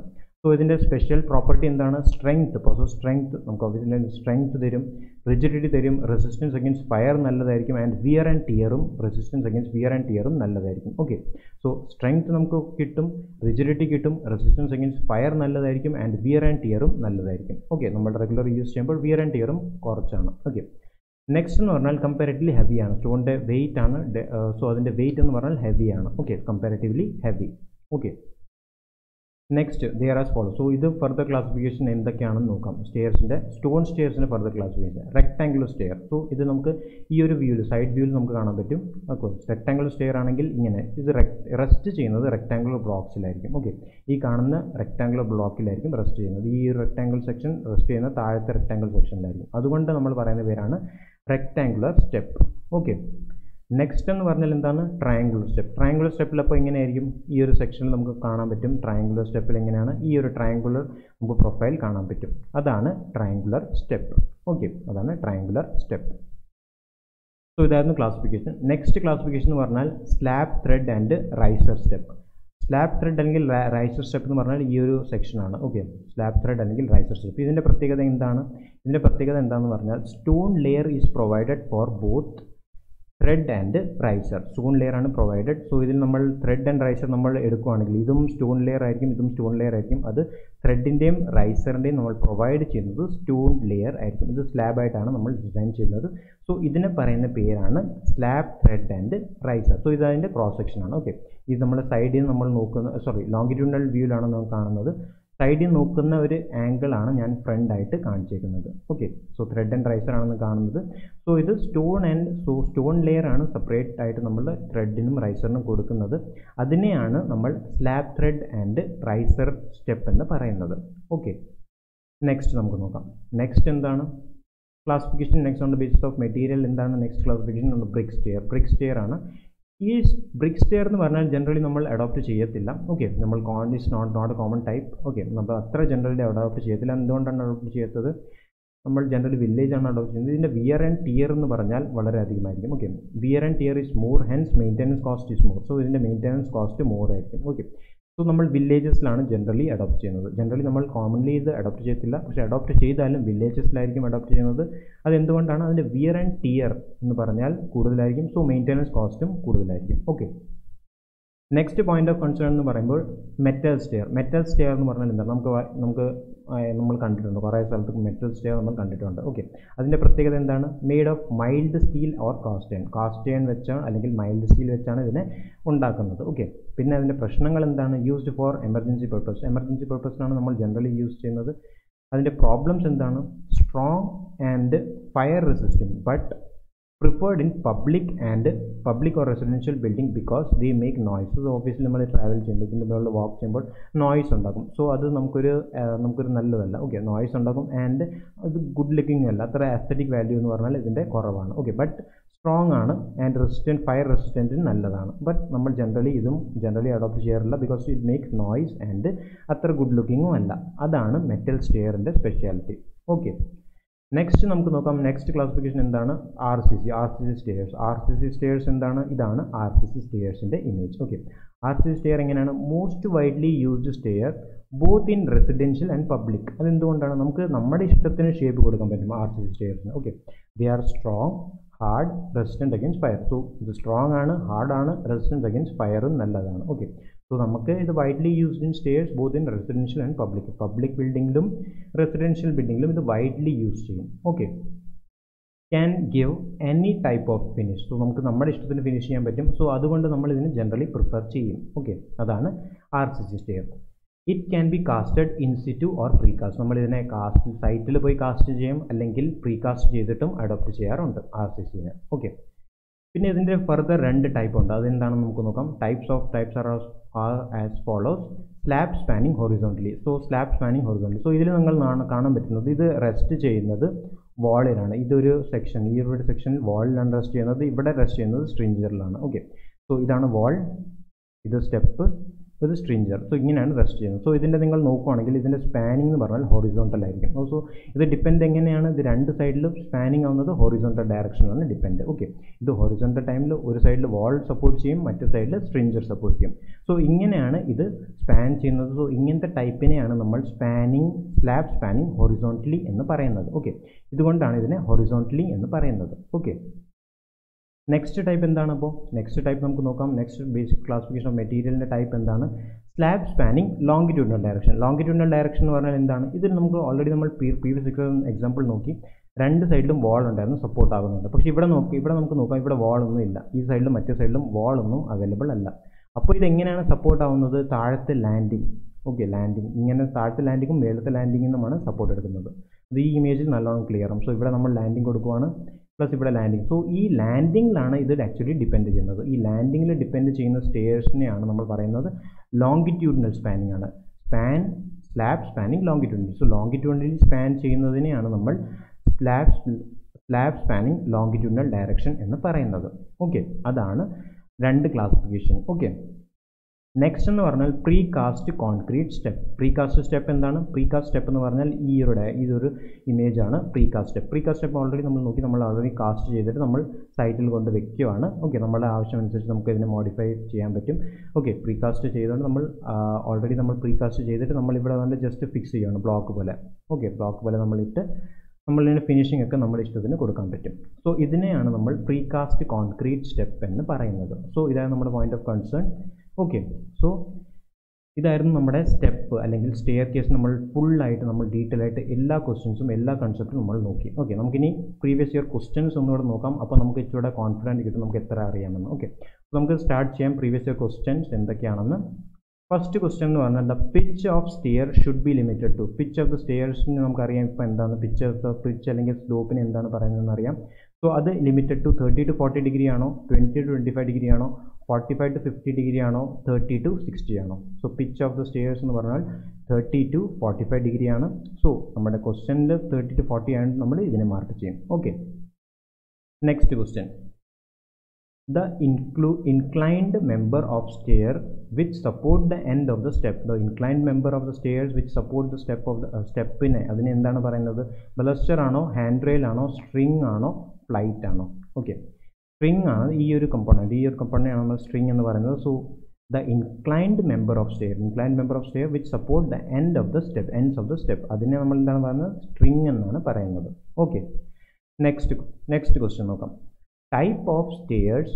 സോ ഇതിൻ്റെ സ്പെഷ്യൽ പ്രോപ്പർട്ടി എന്താണ് സ്ട്രെങ്ത് അപ്പോൾ സ്ട്രെങ്ത് നമുക്ക് ഇതിൻ്റെ സ്ട്രെങ്ത് തരും റിജിഡിറ്റി തരും റെസിസ്റ്റൻസ് അഗൈൻസ്റ്റ് ഫയർ നല്ലതായിരിക്കും ആൻഡ് വിയർ ആൻഡ് ടിയറും റെസിസ്റ്റൻസ് അഗൈൻസ്റ്റ് വിയർ ആൻഡ് ടിയറും നല്ലതായിരിക്കും ഓക്കെ സോ സ്ട്രെങ്ത് നമുക്ക് കിട്ടും റിജിഡിറ്റി കിട്ടും റെസിസ്റ്റൻസ് അഗൈൻസ്റ്റ് ഫയർ നല്ലതായിരിക്കും ആൻഡ് വിയർ ആൻഡ് ടിയറും നല്ലതായിരിക്കും ഓക്കെ നമ്മൾ റെഗുലർ യൂസ് ചെയ്യുമ്പോൾ വിയർ ആൻഡ് ടിയറും കുറച്ചാണ് ഓക്കെ നെക്സ്റ്റ് എന്ന് പറഞ്ഞാൽ കമ്പാരറ്റീവ്ലി ഹെവിയാണ് സ്റ്റോണിൻ്റെ വെയിറ്റ് ആണ് സോ അതിൻ്റെ വെയിറ്റ് എന്ന് പറഞ്ഞാൽ ഹെവിയാണ് okay comparatively heavy okay next they're as follow so ഇത് ഫർദർ ക്ലാസിഫിക്കേഷൻ എന്തൊക്കെയാണെന്ന് നോക്കാം സ്റ്റെയർസിൻ്റെ സ്റ്റോൺ സ്റ്റെയർസിൻ്റെ further classification rectangular stair so ഇത് നമുക്ക് ഈ ഒരു വ്യൂവിൽ സൈഡ് വ്യൂവിൽ നമുക്ക് കാണാൻ പറ്റും ഓക്കെ റെക്ടാങ്കുലർ സ്റ്റെയർ ആണെങ്കിൽ ഇങ്ങനെ ഇത് റെസ്റ്റ് ചെയ്യുന്നത് റെക്ടാങ്കുലർ ബ്ലോക്സിലായിരിക്കും ഓക്കെ ഈ കാണുന്ന റെക്ടാങ്കുലർ ബ്ലോക്കിലായിരിക്കും റെസ്റ്റ് ചെയ്യുന്നത് ഈ റെക്ടാങ്കിൾ സെക്ഷൻ റെസ്റ്റ് ചെയ്യുന്ന താഴത്തെ റെക്ടാങ്കിൾ സെക്ഷനിലായിരിക്കും അതുകൊണ്ട് നമ്മൾ പറയുന്ന പേരാണ് റെക്ടാങ്കുലർ സ്റ്റെപ്പ് ഓക്കെ നെക്സ്റ്റ് എന്ന് പറഞ്ഞാൽ എന്താണ് ട്രയാങ്കുലർ സ്റ്റെപ്പ് ട്രയാങ്കുലർ സ്റ്റെപ്പിൽ അപ്പോൾ എങ്ങനെയായിരിക്കും ഈ ഒരു സെക്ഷനിൽ നമുക്ക് കാണാൻ പറ്റും ട്രയാങ്കുലർ സ്റ്റെപ്പിൽ എങ്ങനെയാണ് ഈ ഒരു ട്രയാങ്കുലർ നമുക്ക് പ്രൊഫൈൽ കാണാൻ പറ്റും അതാണ് ട്രയാങ്കുലർ സ്റ്റെപ്പ് ഓക്കെ അതാണ് ട്രയാങ്കുലർ സ്റ്റെപ്പ് സോ ഇതായിരുന്നു ക്ലാസിഫിക്കേഷൻ നെക്സ്റ്റ് ക്ലാസിഫിക്കേഷൻ എന്ന് പറഞ്ഞാൽ slab thread and riser step slab thread അല്ലെങ്കിൽ റൈസർ സ്റ്റെപ്പ് എന്ന് പറഞ്ഞാൽ ഈ ഒരു സെക്ഷനാണ് ഓക്കെ സ്ലാബ് ത്രെഡ് അല്ലെങ്കിൽ റൈസർ സ്റ്റെപ്പ് ഇതിൻ്റെ പ്രത്യേകത എന്താണ് ഇതിൻ്റെ പ്രത്യേകത എന്താണെന്ന് പറഞ്ഞാൽ stone layer is provided for both thread and riser stone layer ആണ് പ്രൊവൈഡഡ് സോ ഇതിൽ നമ്മൾ ത്രെഡ് ആൻഡ് റൈസർ നമ്മൾ എടുക്കുകയാണെങ്കിൽ ഇതും സ്റ്റോൺ ലെയർ ആയിരിക്കും ഇതും സ്റ്റോൺ ലെയർ ആയിരിക്കും അത് ത്രെഡിൻ്റെയും റൈസറിൻ്റെയും നമ്മൾ പ്രൊവൈഡ് ചെയ്യുന്നത് സ്റ്റോൺ ലെയർ ആയിരിക്കും ഇത് സ്ലാബ് ആയിട്ടാണ് നമ്മൾ ഡിസൈൻ ചെയ്യുന്നത് സോ ഇതിനെ പറയുന്ന പേരാണ് slab thread and riser so ഇത് അതിൻ്റെ ക്രോസ് സെക്ഷനാണ് ഓക്കെ ഇത് നമ്മൾ സൈഡിൽ നിന്ന് നമ്മൾ നോക്കുന്ന സോറി ലോങ്കിറ്റ്യൂണൽ വ്യൂവിലാണ് നമ്മൾ കാണുന്നത് സൈഡിൽ നോക്കുന്ന ഒരു ആംഗിളാണ് ഞാൻ ഫ്രണ്ട് ആയിട്ട് കാണിച്ചേക്കുന്നത് okay so thread and riser ആണെന്ന് കാണുന്നത് സോ ഇത് stone and so stone layer ആണ് സെപ്പറേറ്റ് ആയിട്ട് നമ്മൾ ത്രെഡിനും റൈസറിനും കൊടുക്കുന്നത് അതിനെയാണ് നമ്മൾ slab thread and riser step എന്ന് പറയുന്നത് ഓക്കെ നെക്സ്റ്റ് നമുക്ക് നോക്കാം നെക്സ്റ്റ് എന്താണ് classification next on the basis of material എന്താണ് നെക്സ്റ്റ് ക്ലാസിഫിക്കേഷൻ ഉണ്ട് ബ്രിക് സ്റ്റെയർ ബ്രിക് സ്റ്റെയർ ആണ് ഈ ബ്രിക് സ്റ്റെയർ എന്ന് പറഞ്ഞാൽ ജനറലി നമ്മൾ അഡോപ്റ്റ് ചെയ്യത്തില്ല ഓക്കെ നമ്മൾ con is not not a common type okay നമ്മൾ അത്ര ജനറലി അഡോപ്റ്റ് ചെയ്യത്തില്ല എന്തുകൊണ്ടാണ് അഡോപ്റ്റ് ചെയ്യാത്തത് നമ്മൾ ജനറലി വില്ലേജ് ആണ് അഡോപ്റ്റ് ചെയ്യുന്നത് ഇതിൻ്റെ വിയർ ആൻഡ് ടിയർ എന്ന് പറഞ്ഞാൽ വളരെ അധികമായിരിക്കും ഓക്കെ wear and tear is more hence maintenance cost is more so ഇതിൻ്റെ മെയിൻ്റനൻസ് കോസ്റ്റ് മോർ ആയിരിക്കും ഓക്കെ സോ നമ്മൾ വില്ലേജസിലാണ് ജനറലി അഡോപ്റ്റ് ചെയ്യുന്നത് ജനറലി നമ്മൾ കോമൺലി ഇത് അഡോപ്റ്റ് ചെയ്യത്തില്ല പക്ഷേ അഡോപ്റ്റ് ചെയ്താലും വില്ലേജസിലായിരിക്കും അഡോപ്റ്റ് ചെയ്യുന്നത് അതെന്തുകൊണ്ടാണ് അതിൻ്റെ വിയർ ആൻഡ് ടിയർ എന്ന് പറഞ്ഞാൽ കൂടുതലായിരിക്കും സോ മെയിൻ്റനൻസ് കോസ്റ്റും കൂടുതലായിരിക്കും okay next point of concern എന്ന് പറയുമ്പോൾ മെറ്റൽ സ്റ്റെയർ മെറ്റൽ സ്റ്റെയർ എന്ന് പറഞ്ഞാൽ എന്താ നമുക്ക് നമുക്ക് നമ്മൾ കണ്ടിട്ടുണ്ട് കുറേ സ്ഥലത്ത് മെറ്റൽ സ്റ്റെയർ നമ്മൾ കണ്ടിട്ടുണ്ട് ഓക്കെ അതിൻ്റെ പ്രത്യേകത എന്താണ് made of mild steel or cast iron cast iron വെച്ചാണ് അല്ലെങ്കിൽ മൈൽഡ് സ്റ്റീൽ വെച്ചാണ് ഇതിനെ ഉണ്ടാക്കുന്നത് ഓക്കെ പിന്നെ അതിൻ്റെ പ്രശ്നങ്ങൾ എന്താണ് used for emergency purpose emergency പർപ്പസിനാണ് നമ്മൾ ജനറലി യൂസ് ചെയ്യുന്നത് അതിൻ്റെ പ്രോബ്ലംസ് എന്താണ് strong and fire resistant but preferred in public and public or residential building because the make noise so obviously നമ്മൾ ട്രാവൽ ചെയ്യുമ്പോൾ ഇതിൻ്റെ മുകളിൽ വാക്ക് ചെയ്യുമ്പോൾ നോയ്സ് ഉണ്ടാക്കും സോ അത് നമുക്കൊരു നമുക്കൊരു നല്ലതല്ല ഓക്കെ നോയ്സ് ഉണ്ടാക്കും ആൻഡ് അത് ഗുഡ് ലുക്കിംഗ് അല്ല അത്ര അസ്തറ്റിക് വാല്യൂ എന്ന് പറഞ്ഞാൽ ഇതിൻ്റെ കുറവാണ് ഓക്കെ ബട്ട് സ്ട്രോങ് ആണ് ആൻഡ് റെസിസ്റ്റൻറ്റ് ഫയർ റെസിസ്റ്റൻറ്റിന് നല്ലതാണ് ബട്ട് നമ്മൾ ജനറലി ഇതും ജനറലി അഡോപ്റ്റ് ചെയ്യാറില്ല because it makes noise and അത്ര ഗുഡ് ലുക്കിങ്ങും അല്ല അതാണ് മെറ്റൽ സ്റ്റെയറിൻ്റെ സ്പെഷ്യാലിറ്റി ഓക്കെ നെക്സ്റ്റ് നമുക്ക് നോക്കാം നെക്സ്റ്റ് ക്ലാസിഫിക്കേഷൻ എന്താണ് R C C R C C stairs R C C stairs എന്താണ് ഇതാണ് ആർ സി സി സ്റ്റെയർസിൻ്റെ image okay R C C stair എങ്ങനെയാണ് most widely used stair both in residential and public അതെന്തുകൊണ്ടാണ് നമുക്ക് നമ്മുടെ ഇഷ്ടത്തിന് shape കൊടുക്കാൻ പറ്റും ആർ സി സി സ്റ്റെയർസിന് okay they are strong hard resistant against fire so ഇത് സ്ട്രോങ് ആണ് ഹാർഡാണ് റെസിസ്റ്റൻറ്റ് അഗൈൻസ്റ്റ് ഫയറും നല്ലതാണ് ഓക്കെ സോ നമുക്ക് ഇത് widely used in stairs both in residential and public public ബിൽഡിങ്ങിലും റെസിഡൻഷ്യൽ ബിൽഡിങ്ങിലും ഇത് വൈഡ്ലി യൂസ് ചെയ്യും okay can give any type of finish so നമുക്ക് നമ്മുടെ ഇഷ്ടത്തിന് ഫിനിഷ് ചെയ്യാൻ പറ്റും സോ അതുകൊണ്ട് നമ്മൾ ഇതിന് ജനറലി പ്രിഫർ ചെയ്യും ഓക്കെ അതാണ് R C C stair it can be casted in situ or precast നമ്മൾ ഇതിനെ കാസ്റ്റ് സൈറ്റിൽ പോയി കാസ്റ്റ് ചെയ്യും അല്ലെങ്കിൽ പ്രീ കാസ്റ്റ് ചെയ്തിട്ടും അഡോപ്റ്റ് ചെയ്യാറുണ്ട് ആർ സി സിനെ ഓക്കെ പിന്നെ ഇതിൻ്റെ ഫർദർ രണ്ട് ടൈപ്പ് ഉണ്ട് അതെന്താണെന്ന് നമുക്ക് നോക്കാം types of types are are as follows slab spanning horizontally so slab spanning horizontally so ഇതിൽ നിങ്ങൾ കാണാൻ പറ്റുന്നത് ഇത് റെസ്റ്റ് ചെയ്യുന്നത് വാളിലാണ് ഇതൊരു സെക്ഷൻ ഈ ഒരു സെക്ഷൻ വാളിലാണ് റെസ്റ്റ് ചെയ്യുന്നത് ഇവിടെ റെസ്റ്റ് ചെയ്യുന്നത് സ്ട്രിഞ്ചറിലാണ് ഓക്കെ സോ ഇതാണ് വാൾ ഇത് സ്റ്റെപ്പ് ഒരു സ്ട്രിഞ്ചർ സോ ഇങ്ങനെയാണ് റെസ്റ്റ് ചെയ്യുന്നത് സോ ഇതിൻ്റെ നിങ്ങൾ നോക്കുവാണെങ്കിൽ ഇതിൻ്റെ സ്പാനിങ് എന്ന് പറഞ്ഞാൽ ഹോറിസോണ്ടൽ ആയിരിക്കും സോ ഇത് ഡിപ്പെൻഡ് എങ്ങനെയാണ് ഇത് രണ്ട് സൈഡിലും സ്പാനിങ് ആവുന്നത് ഹോറിസോണ്ടൽ ഡയറക്ഷനിലാണ് ഡിപ്പെൻഡ് ഓക്കെ ഇത് ഹോറിസോണ്ടൽ ടൈമിൽ ഒരു സൈഡിൽ വാൾ സപ്പോർട്ട് ചെയ്യും മറ്റു സൈഡിൽ സ്ട്രിഞ്ചർ സപ്പോർട്ട് ചെയ്യും സോ ഇങ്ങനെയാണ് ഇത് സ്പാൻ ചെയ്യുന്നത് സോ ഇങ്ങനത്തെ ടൈപ്പിനെയാണ് നമ്മൾ സ്പാനിങ് സ്ലാബ് സ്പാനിങ് ഹൊറിസോണ്ടലി എന്ന് പറയുന്നത് ഓക്കെ ഇതുകൊണ്ടാണ് ഇതിനെ ഹൊറിസോണ്ടലി എന്ന് പറയുന്നത് ഓക്കെ നെക്സ്റ്റ് ടൈപ്പ് എന്താണ് അപ്പോൾ നെക്സ്റ്റ് ടൈപ്പ് നമുക്ക് നോക്കാം നെക്സ്റ്റ് ബേസിക് ക്ലാസിഫിക്കേഷൻ ഓഫ് മെറ്റീരിയലിൻ്റെ ടൈപ്പ് എന്താണ് slab spanning longitudinal direction longitudinal direction എന്ന് പറഞ്ഞാൽ എന്താണ് ഇതിൽ നമുക്ക് ഓൾറെഡി നമ്മൾ പ്രീവിയസ് എക്സാമ്പിൾ നോക്കി രണ്ട് സൈഡിലും വാൾ ഉണ്ടായിരുന്നു സപ്പോർട്ട് ആകുന്നുണ്ട് പക്ഷേ ഇവിടെ നോക്കി ഇവിടെ നമുക്ക് നോക്കാം ഇവിടെ വാൾ ഒന്നും ഇല്ല ഈ സൈഡിലും മറ്റേ സൈഡിലും വാൾ ഒന്നും അവൈലബിൾ അല്ല അപ്പോൾ ഇതെങ്ങനെയാണ് സപ്പോർട്ട് ആവുന്നത് താഴത്തെ ലാൻഡിങ് ഓക്കെ ലാൻഡിങ് ഇങ്ങനെ താഴത്തെ ലാൻഡിങ്ങും മേളത്തെ ലാൻഡിങ്ങിൽ നിന്നുമാണ് സപ്പോർട്ട് എടുക്കുന്നത് ഇത് ഈ ഇമേജിൽ നല്ലോണം ക്ലിയർ ആവും സോ ഇവിടെ നമ്മൾ ലാൻഡിങ് കൊടുക്കുവാണ് പ്ലസ് ഇവിടെ ലാൻഡിങ് സോ ഈ ലാൻഡിങ്ങിലാണ് ഇത് ആക്ച്വലി ഡിപ്പെൻഡ് ചെയ്യുന്നത് ഈ ലാൻഡിങ്ങിൽ ഡിപ്പെൻഡ് ചെയ്യുന്ന സ്റ്റേഴ്സിനെയാണ് നമ്മൾ പറയുന്നത് ലോങ്കിറ്റ്യൂഡിനൽ സ്പാനിങ് ആണ് span slab spanning longitudinal so longitudinally span ചെയ്യുന്നതിനെയാണ് നമ്മൾ slab slab spanning longitudinal direction എന്ന് പറയുന്നത് ഓക്കെ അതാണ് രണ്ട് ക്ലാസിഫിക്കേഷൻ ഓക്കെ നെക്സ്റ്റ് എന്ന് പറഞ്ഞാൽ precast concrete step precast step എന്താണ് പ്രീ കാസ്റ്റ് സ്റ്റെപ്പ് എന്ന് പറഞ്ഞാൽ ഈ ഒരു ഡയ- ഇതൊരു ഇമേജ് ആണ് precast step precast step already നമ്മൾ നോക്കി നമ്മൾ ഓൾറെഡി കാസ്റ്റ് ചെയ്തിട്ട് നമ്മൾ സൈറ്റിൽ കൊണ്ട് വെക്കുകയാണ് ഓക്കെ നമ്മുടെ ആവശ്യമനുസരിച്ച് നമുക്ക് ഇതിനെ മോഡിഫൈ ചെയ്യാൻ പറ്റും ഓക്കെ പ്രീ കാസ്റ്റ് ചെയ്തുകൊണ്ട് നമ്മൾ ഓൾറെഡി നമ്മൾ പ്രീ കാസ്റ്റ് ചെയ്തിട്ട് നമ്മൾ ഇവിടെ വന്ന് ജസ്റ്റ് ഫിക്സ് ചെയ്യുകയാണ് ബ്ലോക്ക് പോലെ ഓക്കെ ബ്ലോക്ക് പോലെ നമ്മളിട്ട് നമ്മളിതിന് ഫിനിഷിംഗ് ഒക്കെ നമ്മുടെ ഇഷ്ടത്തിന് കൊടുക്കാൻ പറ്റും സോ ഇതിനെയാണ് നമ്മൾ പ്രീ കാസ്റ്റ് കോൺക്രീറ്റ് സ്റ്റെപ്പ് എന്ന് പറയുന്നത് സോ ഇതാണ് നമ്മുടെ point of concern okay so ഇതായിരുന്നു നമ്മുടെ സ്റ്റെപ്പ് അല്ലെങ്കിൽ സ്റ്റെയർ കേസ് നമ്മൾ ഫുള്ളായിട്ട് നമ്മൾ ഡീറ്റെയിൽ ആയിട്ട് എല്ലാ ക്വസ്റ്റ്യൻസും എല്ലാ കൺസെപ്റ്റും നമ്മൾ നോക്കി ഓക്കെ നമുക്കിനി പ്രീവിയസ് ഇയർ ക്വസ്റ്റ്യൻസ് ഒന്നുകൂടെ നോക്കാം അപ്പോൾ നമുക്ക് ഇച്ചിരി കോൺഫിഡൻറ്റ് കിട്ടും നമുക്ക് എത്ര അറിയാമെന്ന് ഓക്കെ നമുക്ക് സ്റ്റാർട്ട് ചെയ്യാം പ്രീവിയസ് ഇയർ ക്വസ്റ്റ്യൻസ് എന്തൊക്കെയാണെന്ന് ഫസ്റ്റ് ക്വസ്റ്റ്യൻ എന്ന് പറഞ്ഞാൽ the pitch of stair should be limited to pitch of the സ്റ്റെയർസിന് നമുക്കറിയാം ഇപ്പോൾ എന്താണ് പിച്ച് ഓഫ് ദ പിച്ച് അല്ലെങ്കിൽ സ്ലോപ്പിന് എന്താണ് പറയുന്നതെന്ന് അറിയാം സോ അത് limited to thirty to forty degree ആണോ twenty to twenty five degree ആണോ forty five to fifty degree ആണോ തേർട്ടി ടു സിക്സ്റ്റി ആണോ so pitch of the stairs എന്ന് പറഞ്ഞാൽ thirty to forty five degree ആണ് സോ നമ്മുടെ ക്വസ്റ്റ്യനിൽ തേർട്ടി ടു ഫോർട്ടി ആണ് നമ്മൾ ഇതിനെ മാർക്ക് ചെയ്യും okay next question the inclu- inclined member of stair which support the end of the step the inclined member of the stairs which support the step of the uh, സ്റ്റെപ്പിനെ അതിന് എന്താണ് പറയുന്നത് baluster ആണോ hand rail ആണോ string ആണോ flight ആണോ okay string ആണ് ഈ ഒരു കമ്പോണൻറ്റ് ഈ ഒരു കമ്പോണൻ്റ് ആണ് നമ്മൾ സ്ട്രിങ് എന്ന് പറയുന്നത് so the inclined member of stair inclined member of stair which support the end of the step ends of the step അതിനെ നമ്മൾ എന്താണ് പറയുന്നത് സ്ട്രിങ് എന്നാണ് പറയുന്നത് ഓക്കെ നെക്സ്റ്റ് നെക്സ്റ്റ് ക്വസ്റ്റ്യൻ നോക്കാം type of stairs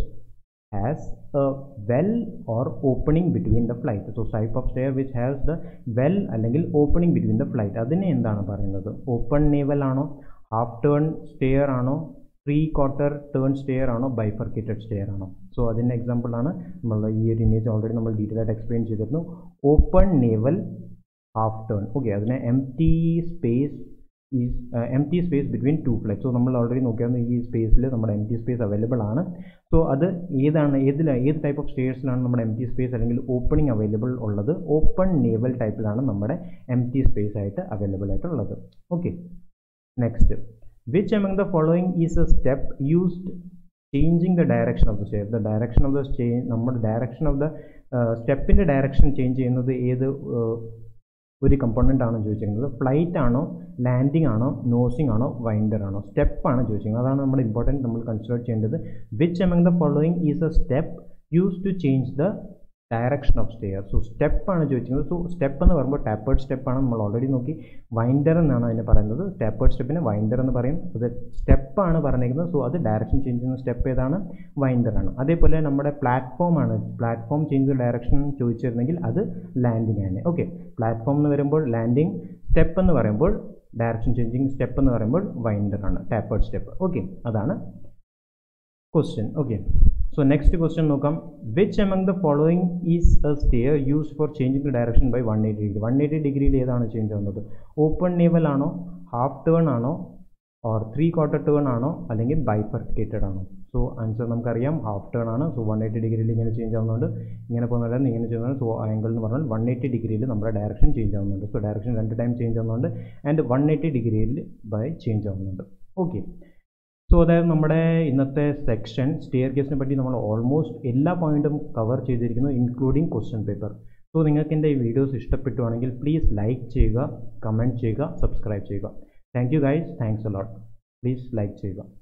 has a well or opening between the flight so type of stair which has the well അല്ലെങ്കിൽ opening between the flight അതിനെ എന്താണ് പറയുന്നത് ഓപ്പൺ നേവൽ ആണോ ഹാഫ് ടേൺ സ്റ്റെയർ ആണോ three quarter turn stair ആണോ bifurcated stair ആണോ so അതിൻ്റെ example ആണ് നമ്മൾ ഈ ഒരു ഇമേജ് ഓൾറെഡി നമ്മൾ ഡീറ്റെയിൽ ആയിട്ട് എക്സ്പ്ലെയിൻ ചെയ്തിരുന്നു open newel half turn okay അതിനെ empty space is empty space between two flight so നമ്മൾ ഓൾറെഡി നോക്കിയാൽ ഈ സ്പേസിൽ നമ്മുടെ എം ടി സ്പേസ് അവൈലബിൾ ആണ് സോ അത് ഏതാണ് ഏതിലാണ് ഏത് ടൈപ്പ് ഓഫ് സ്റ്റേഴ്സിലാണ് നമ്മുടെ എം ടി സ്പേസ് അല്ലെങ്കിൽ ഓപ്പണിംഗ് അവൈലബിൾ ഉള്ളത് ഓപ്പൺ നേവൽ ടൈപ്പിലാണ് നമ്മുടെ എം ടി സ്പേസ് ആയിട്ട് അവൈലബിൾ ആയിട്ടുള്ളത് okay next which among the following is a step used changing the direction of the stair the direction of the stair നമ്മുടെ direction of the സ്റ്റെപ്പിൻ്റെ direction change ചെയ്യുന്നത് ഏത് uh, ഒരു component ആണോ ചോദിച്ചിരിക്കുന്നത് flight ആണോ ലാൻഡിംഗ് ആണോ നോസിംഗ് ആണോ വൈൻഡർ ആണോ സ്റ്റെപ്പ് ആണ് ചോദിച്ചിരിക്കുന്നത് അതാണ് നമ്മൾ ഇമ്പോർട്ടൻറ്റ് നമ്മൾ കൺസിഡർ ചെയ്യേണ്ടത് which among the following is a step use to change the direction of stair so step ആണ് ചോദിക്കുന്നത് സോ സ്റ്റെപ്പ് എന്ന് പറയുമ്പോൾ ടാപ്പേർഡ് സ്റ്റെപ്പ് ആണ് നമ്മൾ ഓൾറെഡി നോക്കി വൈൻഡർ എന്നാണ് അതിനെ പറയുന്നത് ടാപ്പേർഡ് സ്റ്റെപ്പിനെ വൈൻഡർ എന്ന് പറയും അത് സ്റ്റെപ്പ് ആണ് പറഞ്ഞിരിക്കുന്നത് സോ അത് ഡയറക്ഷൻ ചേഞ്ച് ചെയ്യുന്ന സ്റ്റെപ്പ് ഏതാണ് വൈൻഡർ ആണ് അതേപോലെ നമ്മുടെ പ്ലാറ്റ്ഫോം ആണ് പ്ലാറ്റ്ഫോം ചേഞ്ച് ഡയറക്ഷൻ ചോദിച്ചിരുന്നെങ്കിൽ അത് ലാൻഡിംഗ് ആണ് ഓക്കെ പ്ലാറ്റ്ഫോം എന്ന് വരുമ്പോൾ ലാൻഡിംഗ് സ്റ്റെപ്പ് എന്ന് പറയുമ്പോൾ ഡയറക്ഷൻ ചേഞ്ചിങ് സ്റ്റെപ്പ് എന്ന് പറയുമ്പോൾ വൈൻഡർ ആണ് ടാപ്പേർഡ് സ്റ്റെപ്പ് ഓക്കെ അതാണ് question okay so next question നോക്കാം which among the following is a stair use for changing the direction by one eighty degree one eighty ഡിഗ്രിയിൽ ഏതാണ് change ആവുന്നത് open newel ആണോ half turn ആണോ or three quarter turn ആണോ അല്ലെങ്കിൽ bifurcated ആണോ so answer നമുക്കറിയാം ഹാഫ് ടേൺ ആണ് സോ വൺ എയ്റ്റി ഡിഗ്രിയിൽ ഇങ്ങനെ ചേഞ്ച് ആവുന്നുണ്ട് ഇങ്ങനെ പോകുന്നതല്ല ഇങ്ങനെ ചെയ്യുന്നുണ്ട് സോ ആംഗിൾ എന്ന് പറഞ്ഞാൽ വൺ എയ്റ്റി ഡിഗ്രിയിൽ നമ്മുടെ ഡയറക്ഷൻ ചേഞ്ച് ആവുന്നുണ്ട് സോ ഡയറക്ഷൻ രണ്ട് ടൈം ചേഞ്ച് ആവുന്നുണ്ട് ആൻഡ് വൺ എയ്റ്റി ഡിഗ്രിയിൽ ബൈ ചേഞ്ച് ആവുന്നുണ്ട് ഓക്കെ സോ അതായത് നമ്മുടെ ഇന്നത്തെ സെക്ഷൻ സ്റ്റെയർ കേസിനെ പറ്റി നമ്മൾ ഓൾമോസ്റ്റ് എല്ലാ പോയിന്റും കവർ ചെയ്തിരിക്കുന്നു ഇൻക്ലൂഡിങ് ക്വസ്റ്റ്യൻ പേപ്പർ സോ നിങ്ങൾക്ക് എൻ്റെ ഈ വീഡിയോസ് ഇഷ്ടപ്പെട്ടുവാണെങ്കിൽ പ്ലീസ് ലൈക്ക് ചെയ്യുക കമൻറ്റ് ചെയ്യുക സബ്സ്ക്രൈബ് ചെയ്യുക thank you guys thanks a lot please like ചെയ്യുക